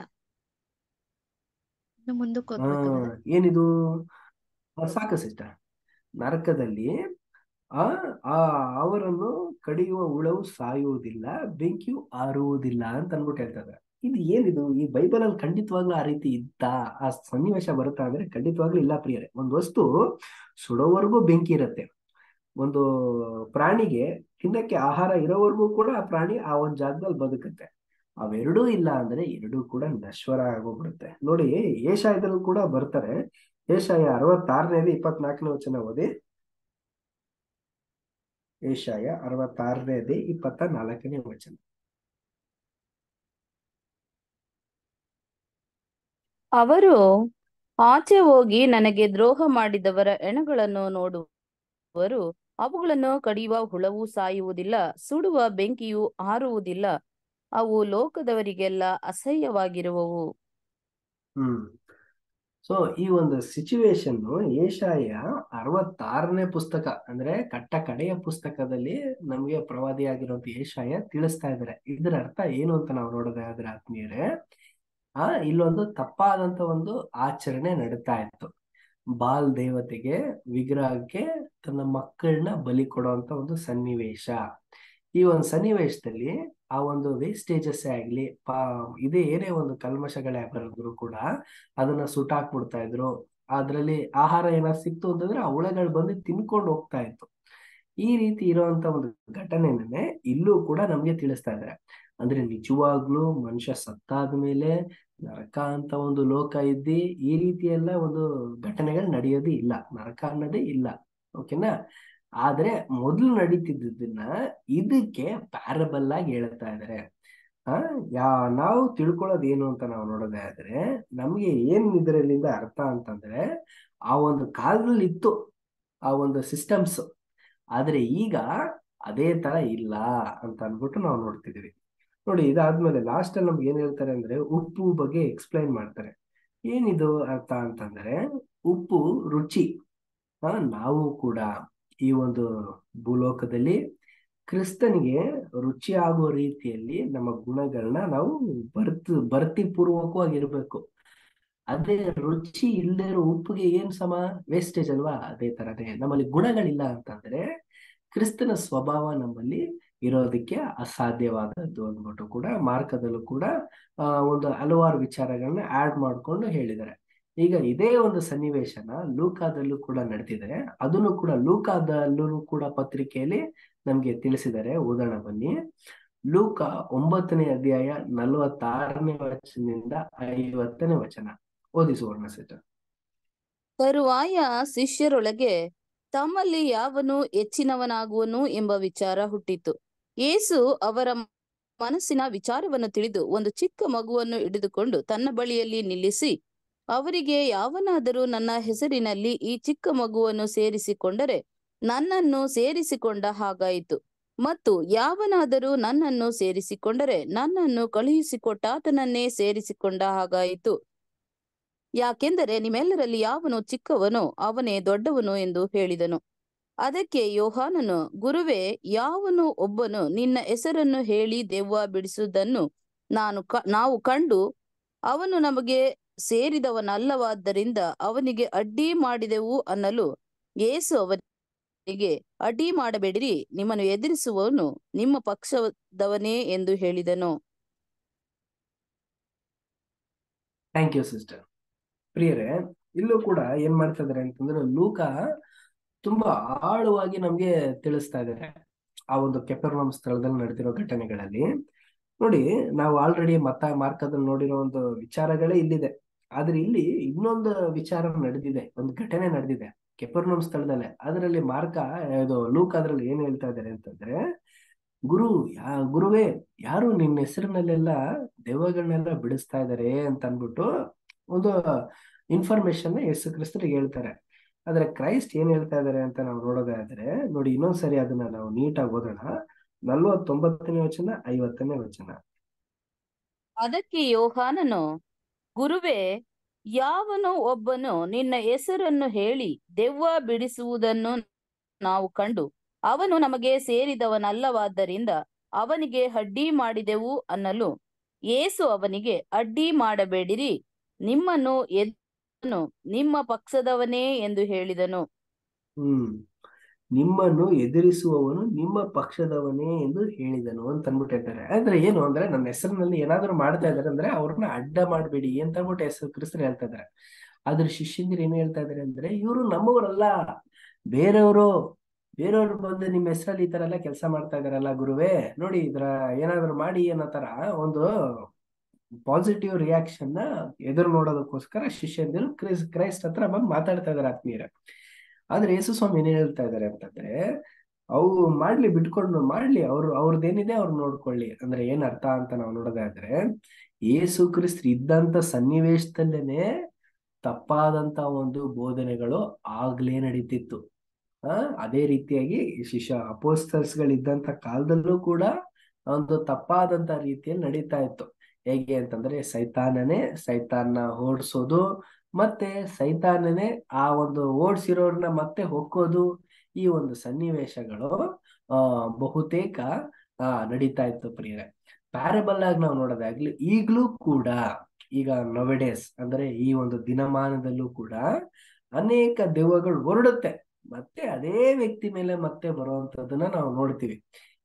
ಇನ್ನು ಮುಂದಕ್ಕೆ ಹಾ ಹೋಗ್ಬೇಕು brother. ಏನಿದು ಆ, ಸಾಕು ಸಿಸ್ಟ ನರಕದಲ್ಲಿ ಆ ಆ ಅವರನ್ನು ಕಡಿಯುವ ಹುಳವು ಸಾಯುವುದಿಲ್ಲ ಬೆಂಕಿಯು ಆರುವುದಿಲ್ಲ ಅಂತ ಅನ್ಬಿಟ್ಟು ಹೇಳ್ತಾರೆ ಇದು ಏನಿದು ಈ ಬೈಬಲ್ ಅಲ್ಲಿ ಖಂಡಿತವಾಗ್ಲೂ ಆ ರೀತಿ ಇದ್ದ ಆ ಸನ್ನಿವೇಶ ಬರುತ್ತಾ ಅಂದ್ರೆ ಖಂಡಿತವಾಗ್ಲೂ ಇಲ್ಲ ಪ್ರಿಯರೇ ಒಂದು ವಸ್ತು ಸುಡೋವರೆಗೂ ಬೆಂಕಿ ಇರತ್ತೆ ಒಂದು ಪ್ರಾಣಿಗೆ ತಿನ್ನಕ್ಕೆ ಆಹಾರ ಇರೋವರೆಗೂ ಕೂಡ ಆ ಪ್ರಾಣಿ ಆ ಒಂದು ಜಾಗದಲ್ಲಿ ಬದುಕುತ್ತೆ ಅವೆರಡೂ ಇಲ್ಲ ಅಂದ್ರೆ ಎರಡೂ ಕೂಡ ನಶ್ವರ ಆಗೋಗ್ಬಿಡುತ್ತೆ ನೋಡಿ ಏಷಾಯದಲ್ಲಿ ಕೂಡ ಬರ್ತಾರೆ ಏಷಾಯ ಅರವತ್ತಾರನೇది ಇಪ್ಪತ್ನಾಲ್ಕನೇ ವಚನ ಓದಿ ಏಷಾಯ ಅರವತ್ತಾರನೇది ಇಪ್ಪತ್ತ ನಾಲ್ಕನೇ ವಚನ ಅವರು ಆಚೆ ಹೋಗಿ ನನಗೆ ದ್ರೋಹ ಮಾಡಿದವರ ಹೆಣಗಳನ್ನು ನೋಡುವರು ಅವುಗಳನ್ನು ಕಡಿಯುವ ಹುಳವು ಸಾಯುವುದಿಲ್ಲ ಸುಡುವ ಬೆಂಕಿಯು ಆರುವುದಿಲ್ಲ ಅವು ಲೋಕದವರಿಗೆಲ್ಲ ಅಸಹ್ಯವಾಗಿರುವವು ಹ್ಮ್ ಸೊ ಈ ಒಂದು ಸಿಚುವೇಶನ್ ಏಷಾಯ ಅರವತ್ತಾರನೇ ಪುಸ್ತಕ ಅಂದ್ರೆ ಕಟ್ಟ ಕಡೆಯ ಪುಸ್ತಕದಲ್ಲಿ ನಮ್ಗೆ ಪ್ರವಾದಿಯಾಗಿರುವಂತ ಏಷಾಯ ತಿಳಿಸ್ತಾ ಇದ್ದಾರೆ ಇದರ ಅರ್ಥ ಏನು ಅಂತ ನಾವು ನೋಡೋದಾದ್ರೆ ಆತ್ಮೀಯರೇ ಆ ಇಲ್ಲೊಂದು ತಪ್ಪಾದಂತ ಒಂದು ಆಚರಣೆ ನಡೀತಾ ಇತ್ತು ಬಾಲ್ ದೇವತೆಗೆ ವಿಗ್ರಹಕ್ಕೆ ತನ್ನ ಮಕ್ಕಳನ್ನ ಬಲಿ ಕೊಡುವಂತ ಒಂದು ಸನ್ನಿವೇಶ ಈ ಒಂದು ಸನ್ನಿವೇಶದಲ್ಲಿ ಆ ಒಂದು ವೇಸ್ಟೇಜಸ್ ಆಗ್ಲಿ ಪಾ ಇದೇ ಏನೇ ಒಂದು ಕಲ್ಮಶಗಳೇ ಬರೆದ್ರು ಕೂಡ ಅದನ್ನ ಸುಟ್ಟಾಕ್ಬಿಡ್ತಾ ಇದ್ರು ಅದ್ರಲ್ಲಿ ಆಹಾರ ಏನಾದ್ರು ಸಿಕ್ತು ಅಂತಂದ್ರೆ ಆ ಹುಳಗಳು ಬಂದು ತಿನ್ಕೊಂಡು ಹೋಗ್ತಾ ಇತ್ತು ಈ ರೀತಿ ಇರುವಂತ ಒಂದು ಘಟನೆನೇ ಇಲ್ಲೂ ಕೂಡ ನಮ್ಗೆ ತಿಳಿಸ್ತಾ ಇದ್ದಾರೆ ಅಂದ್ರೆ ನಿಜವಾಗ್ಲೂ ಮನುಷ್ಯ ಸತ್ತಾದ ಮೇಲೆ ನರಕ ಅಂತ ಒಂದು ಲೋಕ ಇದ್ದಿ ಈ ರೀತಿ ಎಲ್ಲ ಒಂದು ಘಟನೆಗಳು ನಡೆಯೋದೇ ಇಲ್ಲ ನರಕ ಅನ್ನೋದೇ ಇಲ್ಲ ಓಕೆನಾ ಆದ್ರೆ ಮೊದಲು ನಡೀತಿದ್ದನ್ನ ಇದಕ್ಕೆ ಪ್ಯಾರಬಲ್ ಆಗಿ ಹೇಳ್ತಾ ಇದ್ದಾರೆ ಆ ಯಾ ನಾವು ತಿಳ್ಕೊಳ್ಳೋದು ಏನು ಅಂತ ನಾವು ನೋಡೋದಾದ್ರೆ ನಮ್ಗೆ ಏನ್ ಇದರಲ್ಲಿಂದ ಅರ್ಥ ಅಂತಂದ್ರೆ ಆ ಒಂದು ಕಾಲದಲ್ಲಿ ಇತ್ತು ಆ ಒಂದು ಸಿಸ್ಟಮ್ಸ್ ಆದ್ರೆ ಈಗ ಅದೇ ತರ ಇಲ್ಲ ಅಂತ ಅನ್ಬಿಟ್ಟು ನಾವು ನೋಡ್ತಿದೀವಿ ನೋಡಿ ಇದಾದ್ಮೇಲೆ ಲಾಸ್ಟ್ ಅಲ್ಲಿ ನಮ್ಗೆ ಏನ್ ಹೇಳ್ತಾರೆ ಅಂದ್ರೆ ಉಪ್ಪು ಬಗ್ಗೆ ಎಕ್ಸ್ಪ್ಲೈನ್ ಮಾಡ್ತಾರೆ ಏನಿದು ಅರ್ಥ ಅಂತಂದ್ರೆ ಉಪ್ಪು ರುಚಿ ಆ ನಾವು ಕೂಡ ಈ ಒಂದು ಭೂಲೋಕದಲ್ಲಿ ಕ್ರಿಸ್ತನಿಗೆ ರುಚಿ ಆಗೋ ರೀತಿಯಲ್ಲಿ ನಮ್ಮ ಗುಣಗಳನ್ನ ನಾವು ಬರ್ತ್ ಭರ್ತಿ ಪೂರ್ವಕವಾಗಿರ್ಬೇಕು ಅದೇ ರುಚಿ ಇಲ್ಲದಿರೋ ಉಪ್ಪಿಗೆ ಏನ್ ಸಮ ವೇಸ್ಟೇಜ್ ಅಲ್ವಾ ಅದೇ ತರನೇ ನಮ್ಮಲ್ಲಿ ಗುಣಗಳಿಲ್ಲ ಅಂತಂದ್ರೆ ಕ್ರಿಸ್ತನ ಸ್ವಭಾವ ನಮ್ಮಲ್ಲಿ ಇರೋದಕ್ಕೆ ಅಸಾಧ್ಯವಾದದ್ದು ಅಂದ್ಬಿಟ್ಟು ಕೂಡ ಮಾರ್ಕದಲ್ಲೂ ಕೂಡ ಆ ಒಂದು ಹಲವಾರು ವಿಚಾರಗಳನ್ನ ಆಡ್ ಮಾಡ್ಕೊಂಡು ಹೇಳಿದ್ದಾರೆ ಈಗ ಇದೇ ಒಂದು ಸನ್ನಿವೇಶನ ಲೂಕಾದಲ್ಲೂ ಕೂಡ ನಡೆದಿದೆ ಅದನ್ನು ಕೂಡ ಲೂಕಾದಲ್ಲೂ ಕೂಡ ಪತ್ರಿಕೆಯಲ್ಲಿ ನಮ್ಗೆ ತಿಳಿಸಿದ್ದಾರೆ ಓದೋಣ ಬನ್ನಿ ಲೂಕ ಒಂಬತ್ತನೇ ಅಧ್ಯಾಯ ನಲವತ್ತಾರನೇ ವಚನದಿಂದ ಐವತ್ತನೇ ವಚನ ಓದಿ ಸುವರ್ಣ ಸೆಟ್ ತರುವಾಯ ಶಿಷ್ಯರೊಳಗೆ ತಮ್ಮಲ್ಲಿ ಯಾವನು ಹೆಚ್ಚಿನವನಾಗುವನು ಎಂಬ ವಿಚಾರ ಹುಟ್ಟಿತು ಯೇಸು ಅವರ ಮನಸ್ಸಿನ ವಿಚಾರವನ್ನು ತಿಳಿದು ಒಂದು ಚಿಕ್ಕ ಮಗುವನ್ನು ಹಿಡಿದುಕೊಂಡು ತನ್ನ ಬಳಿಯಲ್ಲಿ ನಿಲ್ಲಿಸಿ ಅವರಿಗೆ ಯಾವನಾದರೂ ನನ್ನ ಹೆಸರಿನಲ್ಲಿ ಈ ಚಿಕ್ಕ ಮಗುವನ್ನು ಸೇರಿಸಿಕೊಂಡರೆ ನನ್ನನ್ನು ಸೇರಿಸಿಕೊಂಡ ಹಾಗಾಯಿತು ಮತ್ತು ಯಾವನಾದರೂ ನನ್ನನ್ನು ಸೇರಿಸಿಕೊಂಡರೆ ನನ್ನನ್ನು ಕಳುಹಿಸಿಕೊಟ್ಟಾತನನ್ನೇ ಸೇರಿಸಿಕೊಂಡ ಹಾಗಾಯಿತು ಯಾಕೆಂದರೆ ನಿಮ್ಮೆಲ್ಲರಲ್ಲಿ ಯಾವನು ಚಿಕ್ಕವನೋ ಅವನೇ ದೊಡ್ಡವನು ಎಂದು ಹೇಳಿದನು ಅದಕ್ಕೆ ಯೋಹಾನನು ಗುರುವೇ ಯಾವನು ಒಬ್ಬನು ನಿನ್ನ ಹೆಸರನ್ನು ಹೇಳಿ ದೆವ್ವ ಬಿಡಿಸುವುದನ್ನು ನಾನು ಕ ನಾವು ಕಂಡು ಅವನು ನಮಗೆ ಸೇರಿದವನಲ್ಲವಾದ್ದರಿಂದ ಅವನಿಗೆ ಅಡ್ಡಿ ಮಾಡಿದೆವು ಅನ್ನಲು ಯೇಸು ಅವನಿಗೆ ಅಡ್ಡಿ ಮಾಡಬೇಡಿರಿ ನಿಮ್ಮನ್ನು ಎದುರಿಸುವವನು ನಿಮ್ಮ ಪಕ್ಷದವನೇ ಎಂದು ಹೇಳಿದನು ಥ್ಯಾಂಕ್ ಯು ಸಿಸ್ಟರ್ ಪ್ರಿಯರೇ ಇಲ್ಲೂ ಕೂಡ ಏನ್ ಮಾಡ್ತಾ ಇದಾರೆ ಅಂತಂದ್ರೆ ಲೂಕ ತುಂಬಾ ಆಳವಾಗಿ ನಮ್ಗೆ ತಿಳಿಸ್ತಾ ಇದ್ದಾರೆ ಆ ಒಂದು ಕೆಪರ್ನಮ್ ಸ್ಥಳದಲ್ಲಿ ನಡೆದಿರೋ ಘಟನೆಗಳಲ್ಲಿ ನೋಡಿ ನಾವು ಆಲ್ರೆಡಿ ಮತ್ತ ಮಾರ್ಕದಲ್ಲಿ ನೋಡಿರೋ ಒಂದು ವಿಚಾರಗಳೇ ಇಲ್ಲಿದೆ ಆದ್ರೆ ಇಲ್ಲಿ ಇನ್ನೊಂದು ವಿಚಾರ ನಡೆದಿದೆ ಒಂದು ಘಟನೆ ನಡೆದಿದೆ ಕೆಪರ್ನಮ್ ಸ್ಥಳದಲ್ಲೇ ಅದರಲ್ಲಿ ಮಾರ್ಕ ಇದು ಲೂಕ್ ಅದ್ರಲ್ಲಿ ಏನ್ ಹೇಳ್ತಾ ಇದ್ದಾರೆ ಅಂತಂದ್ರೆ ಗುರು ಯಾ ಗುರುವೇ ಯಾರು ನಿನ್ನ ಹೆಸರಿನಲ್ಲೆಲ್ಲ ದೆವ್ವಗಳನ್ನೆಲ್ಲ ಬಿಡಿಸ್ತಾ ಇದಾರೆ ಅಂತ ಅನ್ಬಿಟ್ಟು ಒಂದು ಇನ್ಫಾರ್ಮೇಶನ್ ಯೇಸು ಕ್ರಿಸ್ತರಿಗೆ ಹೇಳ್ತಾರೆ ಆದ್ರೆ ಕ್ರೈಸ್ಟ್ ಏನ್ ಹೇಳ್ತಾ ಇದಾರೆ ಅಂತ ನಾವು ನೋಡೋದಾದ್ರೆ ನೋಡಿ ಇನ್ನೊಂದ್ಸರಿ ಅದನ್ನ ನಾವು ನೀಟಾಗಿ ಓದೋಣ ನಲ್ವತ್ತೊಂಬತ್ತನೇ ವಚನ ಐವತ್ತನೇ ವಚನ ಅದಕ್ಕೆ ಯೋಹಾನನು ಗುರುವೇ ಯಾವನು ಒಬ್ಬನು ನಿನ್ನ ಹೆಸರನ್ನು ಹೇಳಿ ದೆವ್ವ ಬಿಡಿಸುವುದನ್ನು ನಾವು ಕಂಡು ಅವನು ನಮಗೆ ಸೇರಿದವನಲ್ಲವಾದ್ದರಿಂದ ಅವನಿಗೆ ಅಡ್ಡಿ ಮಾಡಿದೆವು ಅನ್ನಲು ಯೇಸು ಅವನಿಗೆ ಅಡ್ಡಿ ಮಾಡಬೇಡಿರಿ ನಿಮ್ಮನ್ನು ಎದನು ನಿಮ್ಮ ಪಕ್ಷದವನೇ ಎಂದು ಹೇಳಿದನು ಹ್ಮ್ ನಿಮ್ಮನ್ನು ಎದುರಿಸುವವನು ನಿಮ್ಮ ಪಕ್ಷದವನೇ ಎಂದು ಹೇಳಿದನು ಅಂತ ಅಂದ್ಬಿಟ್ಟು ಹೇಳ್ತಾರೆ ಅಂದ್ರೆ ಏನು ಅಂದ್ರೆ ನನ್ನ ಹೆಸರಿನಲ್ಲಿ ಏನಾದ್ರು ಮಾಡ್ತಾ ಇದಾರೆ ಅಂದ್ರೆ ಅವ್ರನ್ನ ಅಡ್ಡ ಮಾಡ್ಬೇಡಿ ಅಂತ ಅಂದ್ಬಿಟ್ಟು ಹೆಸರು ಕ್ರಿಸ್ತರು ಹೇಳ್ತಾ ಇದಾರೆ ಆದ್ರೆ ಶಿಷ್ಯಂದಿರು ಏನ್ ಹೇಳ್ತಾ ಇದಾರೆ ಅಂದ್ರೆ ಇವರು ನಮ್ಮವರಲ್ಲ ಬೇರೆಯವರು ಬೇರೆಯವ್ರು ಬಂದು ನಿಮ್ಮ ಹೆಸರಲ್ಲಿ ಈ ತರ ಎಲ್ಲ ಕೆಲಸ ಮಾಡ್ತಾ ಇದಾರಲ್ಲ ಗುರುವೇ ನೋಡಿ ಇದ್ರ ಏನಾದ್ರು ಮಾಡಿ ಅನ್ನೋ ತರ ಒಂದು ಪಾಸಿಟಿವ್ ರಿಯಾಕ್ಷನ್ ನ ಎದುರು ನೋಡೋದಕ್ಕೋಸ್ಕರ ಶಿಷ್ಯಂದಿರು ಕ್ರೈಸ್ ಕ್ರೈಸ್ಟ್ ಹತ್ರ ಬಂದು ಮಾತಾಡ್ತಾ ಇದಾರೆ ಆತ್ಮೀಯರ ಆದ್ರೆ ಯೇಸು ಸ್ವಾಮಿ ಏನ್ ಹೇಳ್ತಾ ಇದಾರೆ ಅಂತಂದ್ರೆ ಅವು ಮಾಡ್ಲಿ ಬಿಟ್ಕೊಂಡು ಮಾಡ್ಲಿ ಅವ್ರು ಅವ್ರದ್ದೇನಿದೆ ಅವ್ರು ನೋಡ್ಕೊಳ್ಳಿ ಅಂದ್ರೆ ಏನ್ ಅರ್ಥ ಅಂತ ನಾವು ನೋಡೋದಾದ್ರೆ ಯೇಸು ಕ್ರಿಸ್ತ ಇದ್ದಂತ ಸನ್ನಿವೇಶದಲ್ಲೇನೆ ತಪ್ಪಾದಂತ ಒಂದು ಬೋಧನೆಗಳು ಆಗ್ಲೇ ನಡೀತಿತ್ತು ಆ ಅದೇ ರೀತಿಯಾಗಿ ಶಿಷ್ಯ ಅಪೋಸ್ತರ್ಸ್ ಗಳಿದ್ದಂತ ಕಾಲದಲ್ಲೂ ಕೂಡ ಒಂದು ತಪ್ಪಾದಂತ ರೀತಿಯಲ್ಲಿ ನಡೀತಾ ಇತ್ತು ಹೇಗೆ ಅಂತಂದ್ರೆ ಸೈತಾನನೇ ಸೈತಾನ್ನ ಓಡಿಸೋದು ಮತ್ತೆ ಸೈತಾನನೇ ಆ ಒಂದು ಓಡಿಸಿರೋರ್ನ ಮತ್ತೆ ಹೊಕ್ಕೋದು ಈ ಒಂದು ಸನ್ನಿವೇಶಗಳು ಆ ಬಹುತೇಕ ಆ ನಡೀತಾ ಇತ್ತು ಪ್ರಿಯರೇ ಪ್ಯಾರಬಲ್ ಆಗಿ ನಾವು ನೋಡೋದಾಗ್ಲಿ ಈಗ್ಲೂ ಕೂಡ ಈಗ ನೊವೆಡೇಸ್ ಅಂದ್ರೆ ಈ ಒಂದು ದಿನಮಾನದಲ್ಲೂ ಕೂಡ ಅನೇಕ ದೆವ್ವಗಳು ಹೊರಡುತ್ತೆ ಮತ್ತೆ ಅದೇ ವ್ಯಕ್ತಿ ಮೇಲೆ ಮತ್ತೆ ಬರುವಂತದನ್ನ ನಾವು ನೋಡ್ತೀವಿ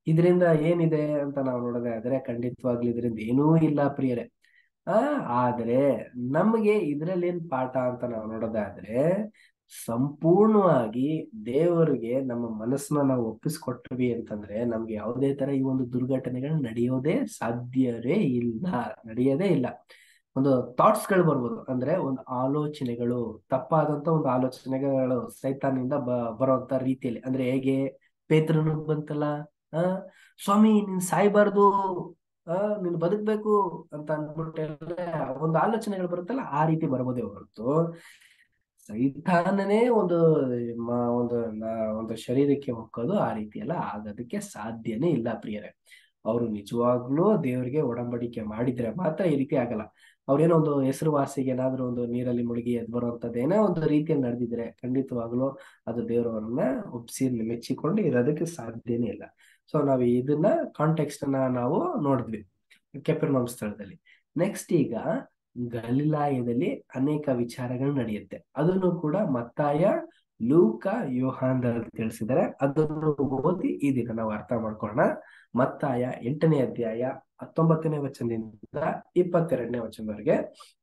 ಇದರಿಂದ ಏನಿದೆ ಅಂತ ನಾವು ನೋಡೋದಾದ್ರೆ ಖಂಡಿತವಾಗ್ಲೂ ಇದರಿಂದ ಏನೂ ಇಲ್ಲ ಪ್ರಿಯರೇ ಆ ಆದ್ರೆ ನಮಗೆ ಇದ್ರಲ್ಲಿ ಏನ್ ಪಾಠ ಅಂತ ನಾವು ನೋಡೋದಾದ್ರೆ ಸಂಪೂರ್ಣವಾಗಿ ದೇವರಿಗೆ ನಮ್ಮ ಮನಸ್ಸನ್ನ ನಾವು ಒಪ್ಪಿಸ್ಕೊಟ್ವಿ ಅಂತಂದ್ರೆ ನಮ್ಗೆ ಯಾವುದೇ ತರ ಈ ಒಂದು ದುರ್ಘಟನೆಗಳು ನಡೆಯೋದೇ ಸಾಧ್ಯವೇ ಇಲ್ಲ ನಡೆಯೋದೇ ಇಲ್ಲ ಒಂದು ಥಾಟ್ಸ್ ಗಳು ಬರ್ಬೋದು ಅಂದ್ರೆ ಒಂದು ಆಲೋಚನೆಗಳು ತಪ್ಪಾದಂತ ಒಂದು ಆಲೋಚನೆಗಳು ಸೈತಾನಿಂದ ಬ ಬರುವಂತ ರೀತಿಯಲ್ಲಿ ಅಂದ್ರೆ ಹೇಗೆ ಪೇತ್ರನು ಬಂತಲ್ಲ ಆ ಸ್ವಾಮಿ ನೀನ್ ಸಾಯ್ಬಾರ್ದು ಆ ನೀನ್ ಬದುಕ್ಬೇಕು ಅಂತ ಅಂದ್ಬಿಟ್ಟೆಲ್ಲ ಒಂದು ಆಲೋಚನೆಗಳು ಬರುತ್ತಲ್ಲ ಆ ರೀತಿ ಬರ್ಬೋದೇ ಹೊರತು ಸೈತಾನನೇ ಒಂದು ಮ- ಒಂದು ನ- ಒಂದು ಶರೀರಕ್ಕೆ ಹೊಕ್ಕೋದು ಆ ರೀತಿ ಎಲ್ಲ ಆಗೋದಕ್ಕೆ ಸಾಧ್ಯನೇ ಇಲ್ಲ ಪ್ರಿಯರೇ ಅವರು ನಿಜವಾಗ್ಲೂ ದೇವರಿಗೆ ಒಡಂಬಡಿಕೆ ಮಾಡಿದ್ರೆ ಮಾತ್ರ ಈ ರೀತಿ ಆಗಲ್ಲ ಅವ್ರೇನೋ ಒಂದು ಹೆಸರುವಾಸಿಗೆ ಏನಾದ್ರೂ ಒಂದು ನೀರಲ್ಲಿ ಮುಳುಗಿ ಎದ್ ಬರುವಂತದ್ದು ಏನೋ ಒಂದು ರೀತಿಯಲ್ಲಿ ನಡೆದಿದ್ರೆ ಖಂಡಿತವಾಗ್ಲೂ ಅದು ದೇವರವ್ರನ್ನ ಒಪ್ಸಿ ಮೆಚ್ಚಿಕೊಂಡು ಇರೋದಕ್ಕೆ ಸಾಧ್ಯನೇ ಇಲ್ಲ ಸೊ ನಾವು ಇದನ್ನ ಕಾಂಟೆಕ್ಸ್ಟ್ ಅನ್ನ ನಾವು ನೋಡಿದ್ವಿ ಕೆಪೆರ್ನೌಮ್ ಸ್ಥಳದಲ್ಲಿ ನೆಕ್ಸ್ಟ್ ಈಗ ಗಲಿಲಾಯದಲ್ಲಿ ಅನೇಕ ವಿಚಾರಗಳು ನಡೆಯುತ್ತೆ ಅದನ್ನು ಕೂಡ ಮತ್ತಾಯ ಲೂಕ ಯೋಹಾನ್ದಲ್ಲಿ ತಿಳಿಸಿದ್ದಾರೆ ಅದನ್ನು ಓದಿ ಈ ದಿನ ನಾವು ಅರ್ಥ ಮಾಡ್ಕೊಳ್ಳೋಣ ಮತ್ತಾಯ ಎಂಟನೇ ಅಧ್ಯಾಯ ಹತ್ತೊಂಬತ್ತನೇ ವಚನದಿಂದ ಇಪ್ಪತ್ತೆರಡನೇ ವಚನದವರೆಗೆ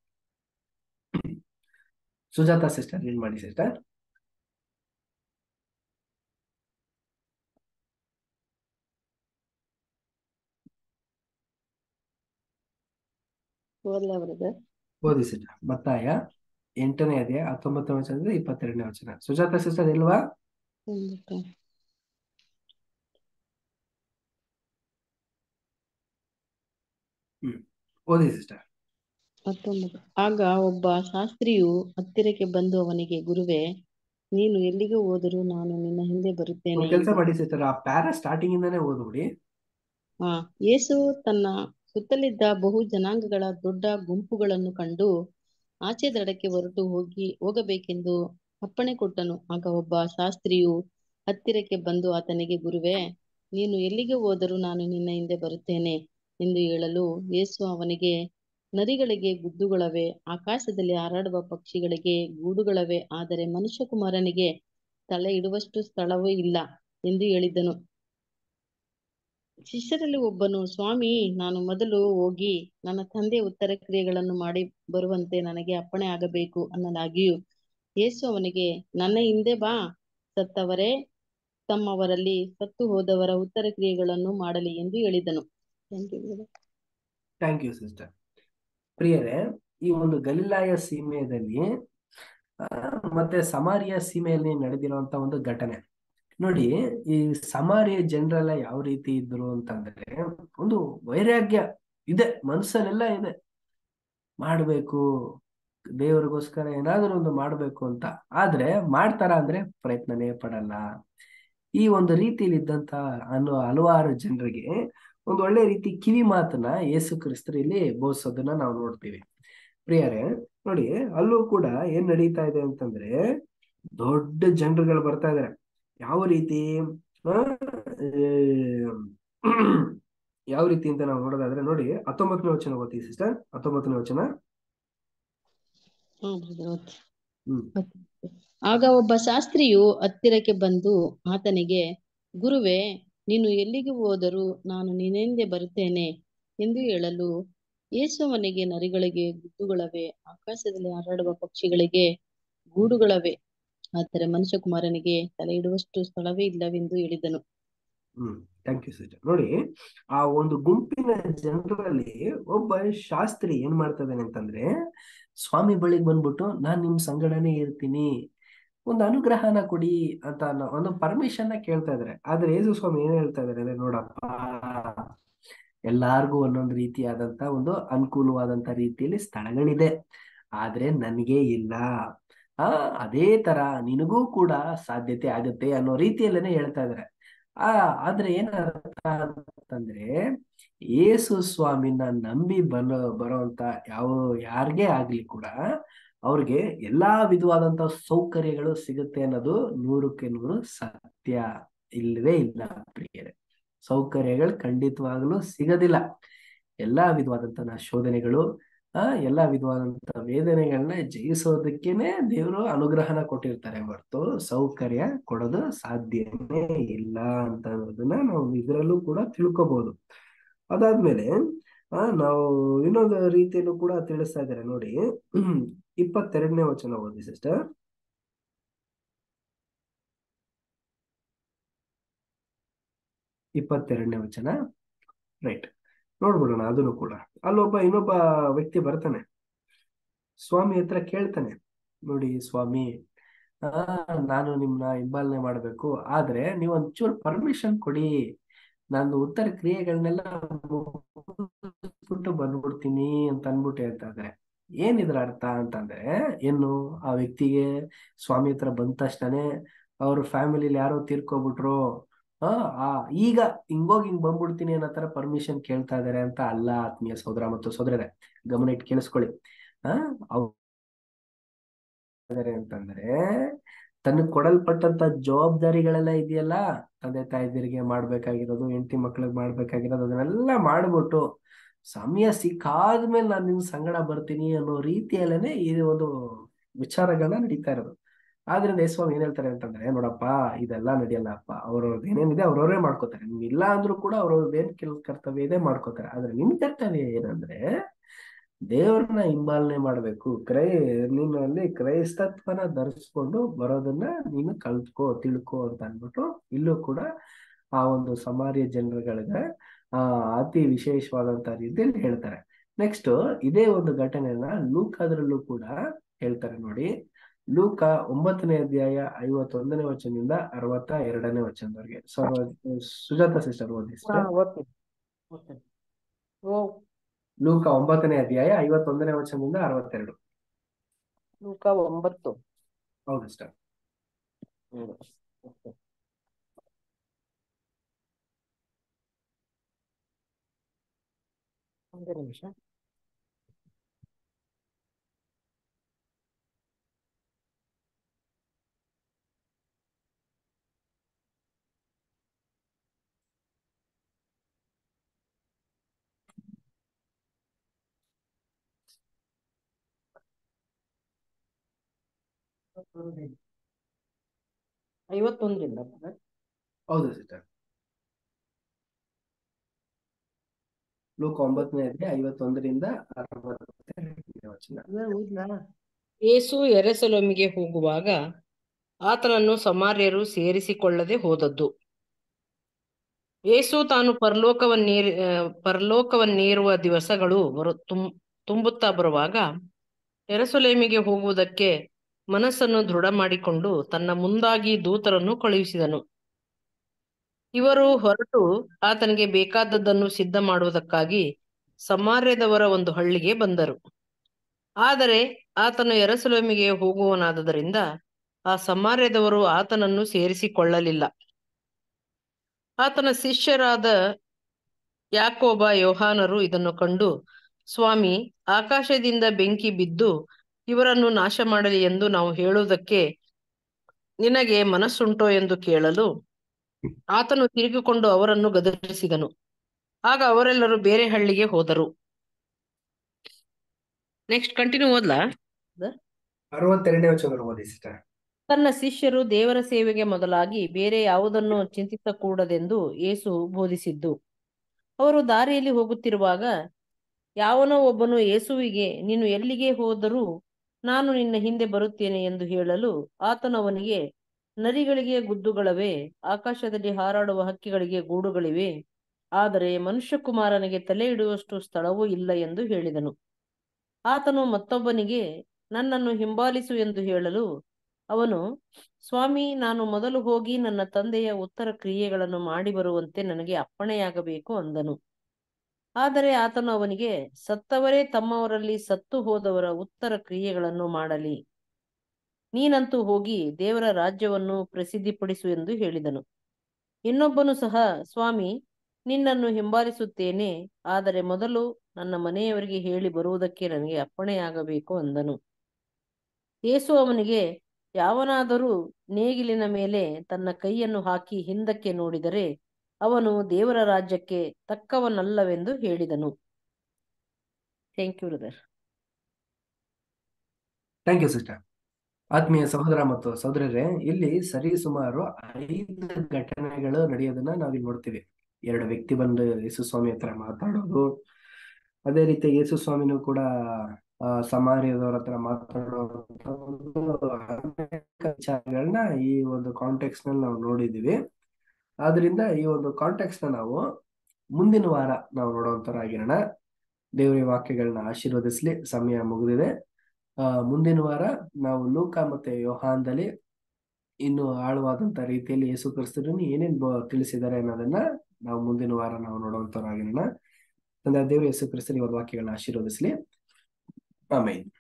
ಸುಜಾತ ಸಿಸ್ಟರ್ ರೀಡ್ ಮಾಡಿ ಸಿಸ್ಟರ್ ಓದ್ಲಾ ಬ್ರದರ್ ಓದಿ ಸಿಸ್ಟರ್ ಮತ್ತಾಯ ಎಂಟನೇ ಅಧ್ಯಾಯ ಹತ್ತೊಂಬತ್ತನೇ ವಚನದಿಂದ ಇಪ್ಪತ್ತೆರಡನೇ ವಚನ ಸುಜಾತ ಸಿಸ್ಟರ್ ಇಲ್ವಾ ಹ್ಮ್ ಓದಿ ಸಿಸ್ಟರ್ ಹತ್ತೊಂಬತ್ತು ಆಗ ಒಬ್ಬ ಶಾಸ್ತ್ರಿಯು ಹತ್ತಿರಕ್ಕೆ ಬಂದು ಅವನಿಗೆ ಗುರುವೇ ನೀನು ಎಲ್ಲಿಗೆ ಹೋದರೂ ನಾನು ನಿನ್ನ ಹಿಂದೆ ಬರುತ್ತೇನೆ ಒಂದ್ ಕೆಲಸ ಮಾಡಿ ಸಿಸ್ಟರ್ ಆ ಪ್ಯಾರಾ ಸ್ಟಾರ್ಟಿಂಗ್ ಇಂದಾನೇ ಓದ್ಬಿಡಿ ಹಾ ಯೇಸು ತನ್ನ ಸುತ್ತಲಿದ್ದ ಬಹು ಜನಾಂಗಗಳ ದೊಡ್ಡ ಗುಂಪುಗಳನ್ನು ಕಂಡು ಆಚೆ ದಡಕ್ಕೆ ಹೊರಟು ಹೋಗಿ ಹೋಗಬೇಕೆಂದು ಅಪ್ಪಣೆ ಕೊಟ್ಟನು ಆಗ ಒಬ್ಬ ಶಾಸ್ತ್ರಿಯು ಹತ್ತಿರಕ್ಕೆ ಬಂದು ಆತನಿಗೆ ಗುರುವೇ ನೀನು ಎಲ್ಲಿಗೆ ಹೋದರೂ ನಾನು ನಿನ್ನ ಹಿಂದೆ ಬರುತ್ತೇನೆ ಎಂದು ಹೇಳಲು ಯೇಸು ಅವನಿಗೆ ನರಿಗಳಿಗೆ ಗುದ್ದುಗಳವೆ ಆಕಾಶದಲ್ಲಿ ಹಾರಾಡುವ ಪಕ್ಷಿಗಳಿಗೆ ಗೂಡುಗಳವೆ ಆದರೆ ಮನುಷ್ಯಕುಮಾರನಿಗೆ ತಲೆ ಇಡುವಷ್ಟು ಸ್ಥಳವೂ ಇಲ್ಲ ಎಂದು ಹೇಳಿದನು ಶಿಷ್ಯರಲ್ಲಿ ಒಬ್ಬನು ಸ್ವಾಮಿ ನಾನು ಮೊದಲು ಹೋಗಿ ನನ್ನ ತಂದೆ ಉತ್ತರ ಕ್ರಿಯೆಗಳನ್ನು ಮಾಡಿ ಬರುವಂತೆ ನನಗೆ ಅಪ್ಪಣೆ ಆಗಬೇಕು ಅನ್ನಲಾಗಿಯೂ ಯೇಸು ಅವನಿಗೆ ನನ್ನ ಹಿಂದೆ ಬಾ ಸತ್ತವರೇ ತಮ್ಮವರಲ್ಲಿ ಸತ್ತು ಹೋದವರ ಉತ್ತರ ಕ್ರಿಯೆಗಳನ್ನು ಮಾಡಲಿ ಎಂದು ಹೇಳಿದನು Thank you, brother. Thank you sister ಪ್ರಿಯರೇ ಈ ಒಂದು ಗಲಿಲಾಯ ಸೀಮೆಯಲ್ಲಿ ಆ, ಮತ್ತೆ ಸಮಾರಿಯ ಸೀಮೆಯಲ್ಲಿ ನಡೆದಿರುವಂತ ಒಂದು ಘಟನೆ ನೋಡಿ ಈ ಸಮಾರಿಯ ಜನರೆಲ್ಲ ಯಾವ ರೀತಿ ಇದ್ರು ಅಂತಂದ್ರೆ ಒಂದು ವೈರಾಗ್ಯ ಇದೆ ಮನ್ಸಲ್ಲೆಲ್ಲ ಇದೆ ಮಾಡ್ಬೇಕು ದೇವರಿಗೋಸ್ಕರ ಏನಾದರೂ ಒಂದು ಮಾಡ್ಬೇಕು ಅಂತ ಆದ್ರೆ ಮಾಡ್ತಾರ ಅಂದ್ರೆ ಪ್ರಯತ್ನನೇ ಪಡಲ್ಲ ಈ ಒಂದು ರೀತಿಯಲ್ಲಿ ಇದ್ದಂತ ಅನ್ನೋ ಹಲವಾರು ಜನರಿಗೆ ಒಂದು ಒಳ್ಳೆ ರೀತಿ ಕಿವಿ ಮಾತನ್ನ ಯೇಸು ಕ್ರಿಸ್ತರು ಇಲ್ಲಿ ಬೋಧಿಸೋದನ್ನ ನಾವು ನೋಡ್ತೀವಿ ಪ್ರಿಯರೇ ನೋಡಿ ಅಲ್ಲೂ ಕೂಡ ಏನ್ ನಡೀತಾ ಇದೆ ಅಂತಂದ್ರೆ ದೊಡ್ಡ ಜನರುಗಳು ಬರ್ತಾ ಇದಾರೆ ಯಾವ ರೀತಿ ಆ, ಆ, ಯಾವ ರೀತಿ ಅಂತ ನಾವು ನೋಡೋದಾದ್ರೆ ನೋಡಿ ಹತ್ತೊಂಬತ್ತನೇ ವಚನ ಓದ್ತೀವಿ ಸಿಸ್ಟರ್ ಹತ್ತೊಂಬತ್ತನೇ ವಚನ ಹಾ brother, ಓದಿ. ಹ್ಮ್ ಆಗ ಒಬ್ಬ ಶಾಸ್ತ್ರಿಯು ಹತ್ತಿರಕ್ಕೆ ಬಂದು ಆತನಿಗೆ ಗುರುವೇ ನೀನು ಎಲ್ಲಿಗೆ ಹೋದರೂ ನಾನು ನಿನ್ನಿಂದೆ ಬರುತ್ತೇನೆ ಎಂದು ಹೇಳಲು ಯೇಸು ಅವನಿಗೆ ನರಿಗಳಿಗೆ ಗುದ್ದುಗಳವೆ ಆಕಾಶದಲ್ಲಿ ಹಾರಾಡುವ ಪಕ್ಷಿಗಳಿಗೆ ಗೂಡುಗಳವೆ ಆದರೆ ಮನುಷ್ಯಕುಮಾರನಿಗೆ ತಲೆ ಇಡುವಷ್ಟು ಸ್ಥಳವೇ ಇಲ್ಲವೆಂದು ಹೇಳಿದನು ಹ್ಮ್ ಥ್ಯಾಂಕ್ ಯು ಸಿಸ್ಟರ್ ನೋಡಿ ಆ ಒಂದು ಗುಂಪಿನ ಜನರಲ್ಲಿ ಒಬ್ಬ ಶಾಸ್ತ್ರಿ ಏನ್ ಮಾಡ್ತಾ ಇದ್ದಾನೆ ಅಂತಂದ್ರೆ ಸ್ವಾಮಿ ಬಳಿಗೆ ಬಂದ್ಬಿಟ್ಟು ನಾನ್ ನಿಮ್ ಸಂಗಡನೆ ಇರ್ತೀನಿ ಒಂದು ಅನುಗ್ರಹನ ಕೊಡಿ ಅಂತ ಅನ್ನೋ ಒಂದು ಪರ್ಮಿಷನ್ ಕೇಳ್ತಾ ಇದಾರೆ ಆದ್ರೆ ಯೇಸು ಸ್ವಾಮಿ ಏನ್ ಹೇಳ್ತಾ ಇದಾರೆ ಅಂದ್ರೆ ನೋಡಪ್ಪ ಎಲ್ಲಾರ್ಗೂ ಒಂದೊಂದು ರೀತಿಯಾದಂತ ಒಂದು ಅನುಕೂಲವಾದಂತ ರೀತಿಯಲ್ಲಿ ಸ್ಥಳಗಳಿದೆ ಆದ್ರೆ ನನಗೆ ಇಲ್ಲ ಆ ಅದೇ ತರ ನಿನಗೂ ಕೂಡ ಸಾಧ್ಯತೆ ಆಗುತ್ತೆ ಅನ್ನೋ ರೀತಿಯಲ್ಲೇನೆ ಹೇಳ್ತಾ ಇದಾರೆ ಆ ಆದ್ರೆ ಏನರ್ಥ ಅಂತಂದ್ರೆ ಯೇಸು ಸ್ವಾಮಿನ ನಂಬಿ ಬರೋ ಬರೋಂತ ಯಾವ ಯಾರಿಗೇ ಆಗ್ಲಿ ಕೂಡ ಅವ್ರಿಗೆ ಎಲ್ಲಾ ವಿಧವಾದಂತ ಸೌಕರ್ಯಗಳು ಸಿಗುತ್ತೆ ಅನ್ನೋದು ನೂರಕ್ಕೆ ನೂರು ಸತ್ಯ ಇಲ್ಲವೇ ಇಲ್ಲ ಪ್ರಿಯರೇ ಸೌಕರ್ಯಗಳು ಖಂಡಿತವಾಗ್ಲೂ ಸಿಗೋದಿಲ್ಲ ಎಲ್ಲಾ ವಿಧವಾದಂತಹ ಶೋಧನೆಗಳು ಆ ಎಲ್ಲಾ ವಿಧವಾದಂತ ವೇದನೆಗಳನ್ನ ಜಯಿಸೋದಕ್ಕೇನೆ ದೇವರು ಅನುಗ್ರಹನ ಕೊಟ್ಟಿರ್ತಾರೆ ಹೊರತು ಸೌಕರ್ಯ ಕೊಡೋದು ಸಾಧ್ಯನೇ ಇಲ್ಲ ಅಂತ ಅನ್ನೋದನ್ನ ನಾವು ಇದರಲ್ಲೂ ಕೂಡ ತಿಳ್ಕೊಬಹುದು ಅದಾದ್ಮೇಲೆ ಆ ನಾವು ಇನ್ನೊಂದು ರೀತಿಯಲ್ಲೂ ಕೂಡ ತಿಳಿಸ್ತಾ ಇದ್ದಾರೆ ನೋಡಿ ಇಪ್ಪತ್ತೆರಡನೇ ವಚನ ಓದಿ ಸಿಸ್ಟರ್ ಇಪ್ಪತ್ತೆರಡನೇ ವಚನ ರೈಟ್ ನೋಡ್ಬಿಡೋಣ ಅದನ್ನು ಕೂಡ ಅಲ್ಲೊಬ್ಬ ಇನ್ನೊಬ್ಬ ವ್ಯಕ್ತಿ ಬರ್ತಾನೆ ಸ್ವಾಮಿ ಹತ್ರ ಕೇಳ್ತಾನೆ ನೋಡಿ ಸ್ವಾಮಿ ಆ ನಾನು ನಿಮ್ನ ಹಿಂಬಾಲನೆ ಮಾಡ್ಬೇಕು ಆದ್ರೆ ನೀವು ಒಂಚೂರು ಪರ್ಮಿಷನ್ ಕೊಡಿ ನಾನು ಉತ್ತರ ಕ್ರಿಯೆಗಳನ್ನೆಲ್ಲ ಮುಗಿಸ್ಬಿಟ್ಟು ಬಂದ್ಬಿಡ್ತೀನಿ ಅಂತ ಅನ್ಬಿಟ್ಟು ಹೇಳ್ತಾ ಇದ್ದಾರೆ ಏನಿದ್ರ ಅರ್ಥ ಅಂತಂದ್ರೆ ಏನು ಆ ವ್ಯಕ್ತಿಗೆ ಸ್ವಾಮಿ ಹತ್ರ ಬಂದ ತಕ್ಷಣನೇ ಅವ್ರ ಫ್ಯಾಮಿಲಿಲಿ ಯಾರೋ ತೀರ್ಕೊಬಿಟ್ರು ಆ ಆ ಈಗ ಹಿಂಗೋಗಿ ಹಿಂಗ್ ಬಂದ್ಬಿಡ್ತೀನಿ ಅನ್ನೋ ತರ ಪರ್ಮಿಷನ್ ಕೇಳ್ತಾ ಇದಾರೆ ಅಂತ ಅಲ್ಲ ಆತ್ಮೀಯ ಸೋದರ ಮತ್ತು ಸೋದರರೇ ಗಮನ ಇಟ್ಟು ಕೇಳಿಸ್ಕೊಳ್ಳಿ ಆ ಅವ್ರು ಇದಾರೆ ಅಂತಂದ್ರೆ ತನಗ್ ಕೊಡಲ್ಪಟ್ಟಂತ ಜವಾಬ್ದಾರಿಗಳೆಲ್ಲ ಇದೆಯಲ್ಲ ತಂದೆ ತಾಯಿದಿರಿಗೆ ಮಾಡ್ಬೇಕಾಗಿರೋದು ಹೆಂಡತಿ ಮಕ್ಳಿಗೆ ಮಾಡ್ಬೇಕಾಗಿರೋದು ಅದನ್ನೆಲ್ಲ ಮಾಡ್ಬಿಟ್ಟು ಸಮಯ ಸಿಕ್ಕಾದ್ಮೇಲೆ ನಾನು ನಿನ್ ಸಂಗಡ ಬರ್ತೀನಿ ಅನ್ನೋ ರೀತಿಯಲ್ಲೇನೆ ಈ ಒಂದು ವಿಚಾರಗಳನ್ನ ನಡೀತಾ ಇರೋದು ಆದ್ರಿಂದ ಯೇಸ್ವಾಮಿ ಏನ್ ಹೇಳ್ತಾರೆ ಅಂತಂದ್ರೆ ನೋಡಪ್ಪ ಇದೆಲ್ಲ ನಡೆಯಲ್ಲಪ್ಪ ಅವ್ರವ್ರದ್ದು ಏನೇನಿದೆ ಅವ್ರವ್ರೇ ಮಾಡ್ಕೋತಾರೆ ನಿಮ್ಗೆ ಇಲ್ಲ ಅಂದ್ರೂ ಕೂಡ ಅವ್ರವ್ರದ್ದು ಏನ್ ಕೆಲ್ ಕರ್ತವ್ಯ ಇದೆ ಮಾಡ್ಕೋತಾರೆ ಆದ್ರೆ ನಿಮ್ ಕರ್ತವ್ಯ ಏನಂದ್ರೆ ದೇವ್ರನ್ನ ಹಿಂಬಾಲನೆ ಮಾಡ್ಬೇಕು ಕ್ರೈ ನೀನು ಅಲ್ಲಿ ಕ್ರೈಸ್ತತ್ವನ ಧರಿಸ್ಕೊಂಡು ಬರೋದನ್ನ ನೀನು ಕಲ್ತ್ಕೋ ತಿಳ್ಕೊ ಅಂತ ಅನ್ಬಿಟ್ಟು ಇಲ್ಲೂ ಕೂಡ ಆ ಒಂದು ಸಮಾರ್ಯ ಜನರುಗಳಿಗೆ ಆ ಅತಿ ವಿಶೇಷವಾದಂತ ರೀತಿಯಲ್ಲಿ ಹೇಳ್ತಾರೆ ನೆಕ್ಸ್ಟ್ ಇದೇ ಒಂದು ಘಟನೆಯನ್ನ ಲೂಕಾದ್ರಲ್ಲೂ ಕೂಡ ಹೇಳ್ತಾರೆ ನೋಡಿ ಲೂಕ ಒಂಬತ್ತನೇ ಅಧ್ಯಾಯ ಐವತ್ತೊಂದನೇ ವಚನದಿಂದ ಅರವತ್ತ ಎರಡನೇ ವಚನದವರೆಗೆ ಸೊ ಸುಜಾತ ಸಿಸ್ಟರ್ ಓದಿ sister. ಓದ್ತೀನಿ ಓದ್ತೀನಿ ಓ ಲೂಕ ಒಂಬತ್ತನೇ ಅಧ್ಯಾಯ ಐವತ್ತೊಂದನೇ ವಚನದಿಂದ ಅರವತ್ತೆರಡು ಲೂಕ ಒಂಬತ್ತು ಹೌದು ಸಿಸ್ಟರ್ ಹ್ಮ್. ಓಕೆ. ಒಂದೇ ನಿಮಿಷ ಐವತ್ತೊಂದರಿಂದ ಹೌದು ಸಿಸ್ಟರ್ ಲೂಕ ಒಂಬತ್ತನೇ ಅಧ್ಯಾಯ ಐವತ್ತೊಂದರಿಂದ ಅರವತ್ತೆರಡನೇ ವಚನ ಯೇಸು ಎರೆಸಲೋಮಿಗೆ ಹೋಗುವಾಗ ಆತನನ್ನು ಸಮಾರ್ಯರು ಸೇರಿಸಿಕೊಳ್ಳದೆ ಹೋದದ್ದು ಯೇಸು ತಾನು ಪರಲೋಕವನ್ನೇರಿ ಆ, ಪರಲೋಕವನ್ನೇರುವ ದಿವಸಗಳು ಬರು ತುಂ ತುಂಬುತ್ತಾ ಬರುವಾಗ ಎರೆಸಲೇಮಿಗೆ ಹೋಗುವುದಕ್ಕೆ ಮನಸ್ಸನ್ನು ದೃಢ ಮಾಡಿಕೊಂಡು ತನ್ನ ಮುಂದಾಗಿ ದೂತರನ್ನು ಕಳುಹಿಸಿದನು ಇವರು ಹೊರಟು ಆತನಿಗೆ ಬೇಕಾದದ್ದನ್ನು ಸಿದ್ಧ ಮಾಡುವುದಕ್ಕಾಗಿ ಸಮಾರ್ಯದವರ ಒಂದು ಹಳ್ಳಿಗೆ ಬಂದರು ಆದರೆ ಆತನು ಎರಸಲೇಮಿಗೆ ಹೋಗುವನಾದದರಿಂದ ಆ ಸಮಾರ್ಯದವರು ಆತನನ್ನು ಸೇರಿಸಿಕೊಳ್ಳಲಿಲ್ಲ ಆತನ ಶಿಷ್ಯರಾದ ಯಾಕೋಬ ಯೋಹಾನರು ಇದನ್ನು ಕಂಡು ಸ್ವಾಮಿ ಆಕಾಶದಿಂದ ಬೆಂಕಿ ಬಿದ್ದು ಇವರನ್ನು ನಾಶ ಮಾಡಲಿ ಎಂದು ನಾವು ಹೇಳುವುದಕ್ಕೆ ನಿನಗೆ ಮನಸ್ಸುಂಟೋ ಎಂದು ಕೇಳಲು ಆತನು ತಿರುಗಿಕೊಂಡು ಅವರನ್ನು ಗದರಿಸಿದನು ಆಗ ಅವರೆಲ್ಲರೂ ಬೇರೆ ಹಳ್ಳಿಗೆ ಹೋದರು ನೆಕ್ಸ್ಟ್ ಕಂಟಿನ್ಯೂ ಓದ್ಲಾ ಅರವತ್ತೆರಡನೇ ವಚನ ಓದಿ ಸಿಸ್ಟರ್ ತನ್ನ ಶಿಷ್ಯರು ದೇವರ ಸೇವೆಗೆ ಮೊದಲಾಗಿ ಬೇರೆ ಯಾವುದನ್ನು ಚಿಂತಿಸಕೂಡದೆಂದು ಯೇಸು ಬೋಧಿಸಿದ್ದು ಅವರು ದಾರಿಯಲ್ಲಿ ಹೋಗುತ್ತಿರುವಾಗ ಯಾವನೋ ಒಬ್ಬನು ಯೇಸುವಿಗೆ ನೀನು ಎಲ್ಲಿಗೆ ಹೋದರೂ ನಾನು ನಿನ್ನ ಹಿಂದೆ ಬರುತ್ತೇನೆ ಎಂದು ಹೇಳಲು ಆತನು ಅವನಿಗೆ ನರಿಗಳಿಗೆ ಗುದ್ದುಗಳವೆ ಆಕಾಶದಲ್ಲಿ ಹಾರಾಡುವ ಹಕ್ಕಿಗಳಿಗೆ ಗೂಡುಗಳಿವೆ ಆದರೆ ಮನುಷ್ಯಕುಮಾರನಿಗೆ ತಲೆ ಇಡುವಷ್ಟು ಸ್ಥಳವೂ ಇಲ್ಲ ಎಂದು ಹೇಳಿದನು ಆತನು ಮತ್ತೊಬ್ಬನಿಗೆ ನನ್ನನ್ನು ಹಿಂಬಾಲಿಸು ಎಂದು ಹೇಳಲು ಅವನು ಸ್ವಾಮಿ ನಾನು ಮೊದಲು ಹೋಗಿ ನನ್ನ ತಂದೆಯ ಉತ್ತರ ಕ್ರಿಯೆಗಳನ್ನು ಮಾಡಿ ಬರುವಂತೆ ನನಗೆ ಅಪ್ಪಣೆಯಾಗಬೇಕು ಅಂದನು ಆದರೆ ಆತನು ಅವನಿಗೆ ಸತ್ತವರೇ ತಮ್ಮವರಲ್ಲಿ ಸತ್ತು ಹೋದವರ ಉತ್ತರ ಕ್ರಿಯೆಗಳನ್ನು ಮಾಡಲಿ ನೀನಂತೂ ಹೋಗಿ ದೇವರ ರಾಜ್ಯವನ್ನು ಪ್ರಸಿದ್ಧಿಪಡಿಸು ಎಂದು ಹೇಳಿದನು ಇನ್ನೊಬ್ಬನು ಸಹ ಸ್ವಾಮಿ ನಿನ್ನನ್ನು ಹಿಂಬಾಲಿಸುತ್ತೇನೆ ಆದರೆ ಮೊದಲು ನನ್ನ ಮನೆಯವರಿಗೆ ಹೇಳಿ ಬರುವುದಕ್ಕೆ ನನಗೆ ಅಪ್ಪಣೆಯಾಗಬೇಕು ಅಂದನು ಯೇಸು ಅವನಿಗೆ ಯಾವನಾದರೂ ನೇಗಿಲಿನ ಮೇಲೆ ತನ್ನ ಕೈಯನ್ನು ಹಾಕಿ ಹಿಂದಕ್ಕೆ ನೋಡಿದರೆ ಅವನು ದೇವರ ರಾಜ್ಯಕ್ಕೆ ತಕ್ಕವನಲ್ಲವೆಂದು ಹೇಳಿದನು thank you brother thank you sister ಆತ್ಮೀಯ ಸಹೋದರ ಮತ್ತು ಸಹೋದರರೇ ಇಲ್ಲಿ ಸರಿ ಸುಮಾರು ಐದು ಘಟನೆಗಳು ನಡೆಯೋದನ್ನ ನಾವಿಲ್ಲಿ ನೋಡ್ತೀವಿ ಎರಡು ವ್ಯಕ್ತಿ ಬಂದು ಯೇಸು ಸ್ವಾಮಿ ಹತ್ರ ಮಾತಾಡೋದು ಅದೇ ರೀತಿ ಯೇಸು ಸ್ವಾಮಿನೂ ಕೂಡ ಆ ಸಮಾರ್ಯದವ್ರ ಹತ್ರ ಮಾತಾಡುವಂತ ಒಂದು ಅನೇಕ ವಿಚಾರಗಳನ್ನ ಈ ಒಂದು ಕಾಂಟೆಕ್ಸ್ಟ್ ನಲ್ಲಿ ನಾವು ನೋಡಿದೀವಿ ಆದ್ರಿಂದ ಈ ಒಂದು ಕಾಂಟೆಕ್ಸ್ಟ್ ನ ನಾವು ಮುಂದಿನ ವಾರ ನಾವು ನೋಡುವಂತರಾಗಿರೋಣ ದೇವರ ವಾಕ್ಯಗಳನ್ನ ಆಶೀರ್ವದಿಸ್ಲಿ ಸಮಯ ಮುಗಿದಿದೆ ಆ ಮುಂದಿನ ವಾರ ನಾವು ಲೂಕ ಮತ್ತೆ ಯೋಹಾನ್ದಲ್ಲಿ ಇನ್ನು ಆಳವಾದಂತ ರೀತಿಯಲ್ಲಿ ಯೇಸು ಕ್ರಿಸ್ತರನ್ನು ಏನೇನ್ ಬ- ತಿಳಿಸಿದ್ದಾರೆ ಅನ್ನೋದನ್ನ ನಾವು ಮುಂದಿನ ವಾರ ನಾವು ನೋಡುವಂತರಾಗಿರೋಣ ತಂದೆ ದೇವರು ಯೇಸು ಕ್ರಿಸ್ತನ ಈ ಒಂದು ವಾಕ್ಯಗಳನ್ನ ಆಶೀರ್ವದಿಸ್ಲಿ ಆಮೇಲೆ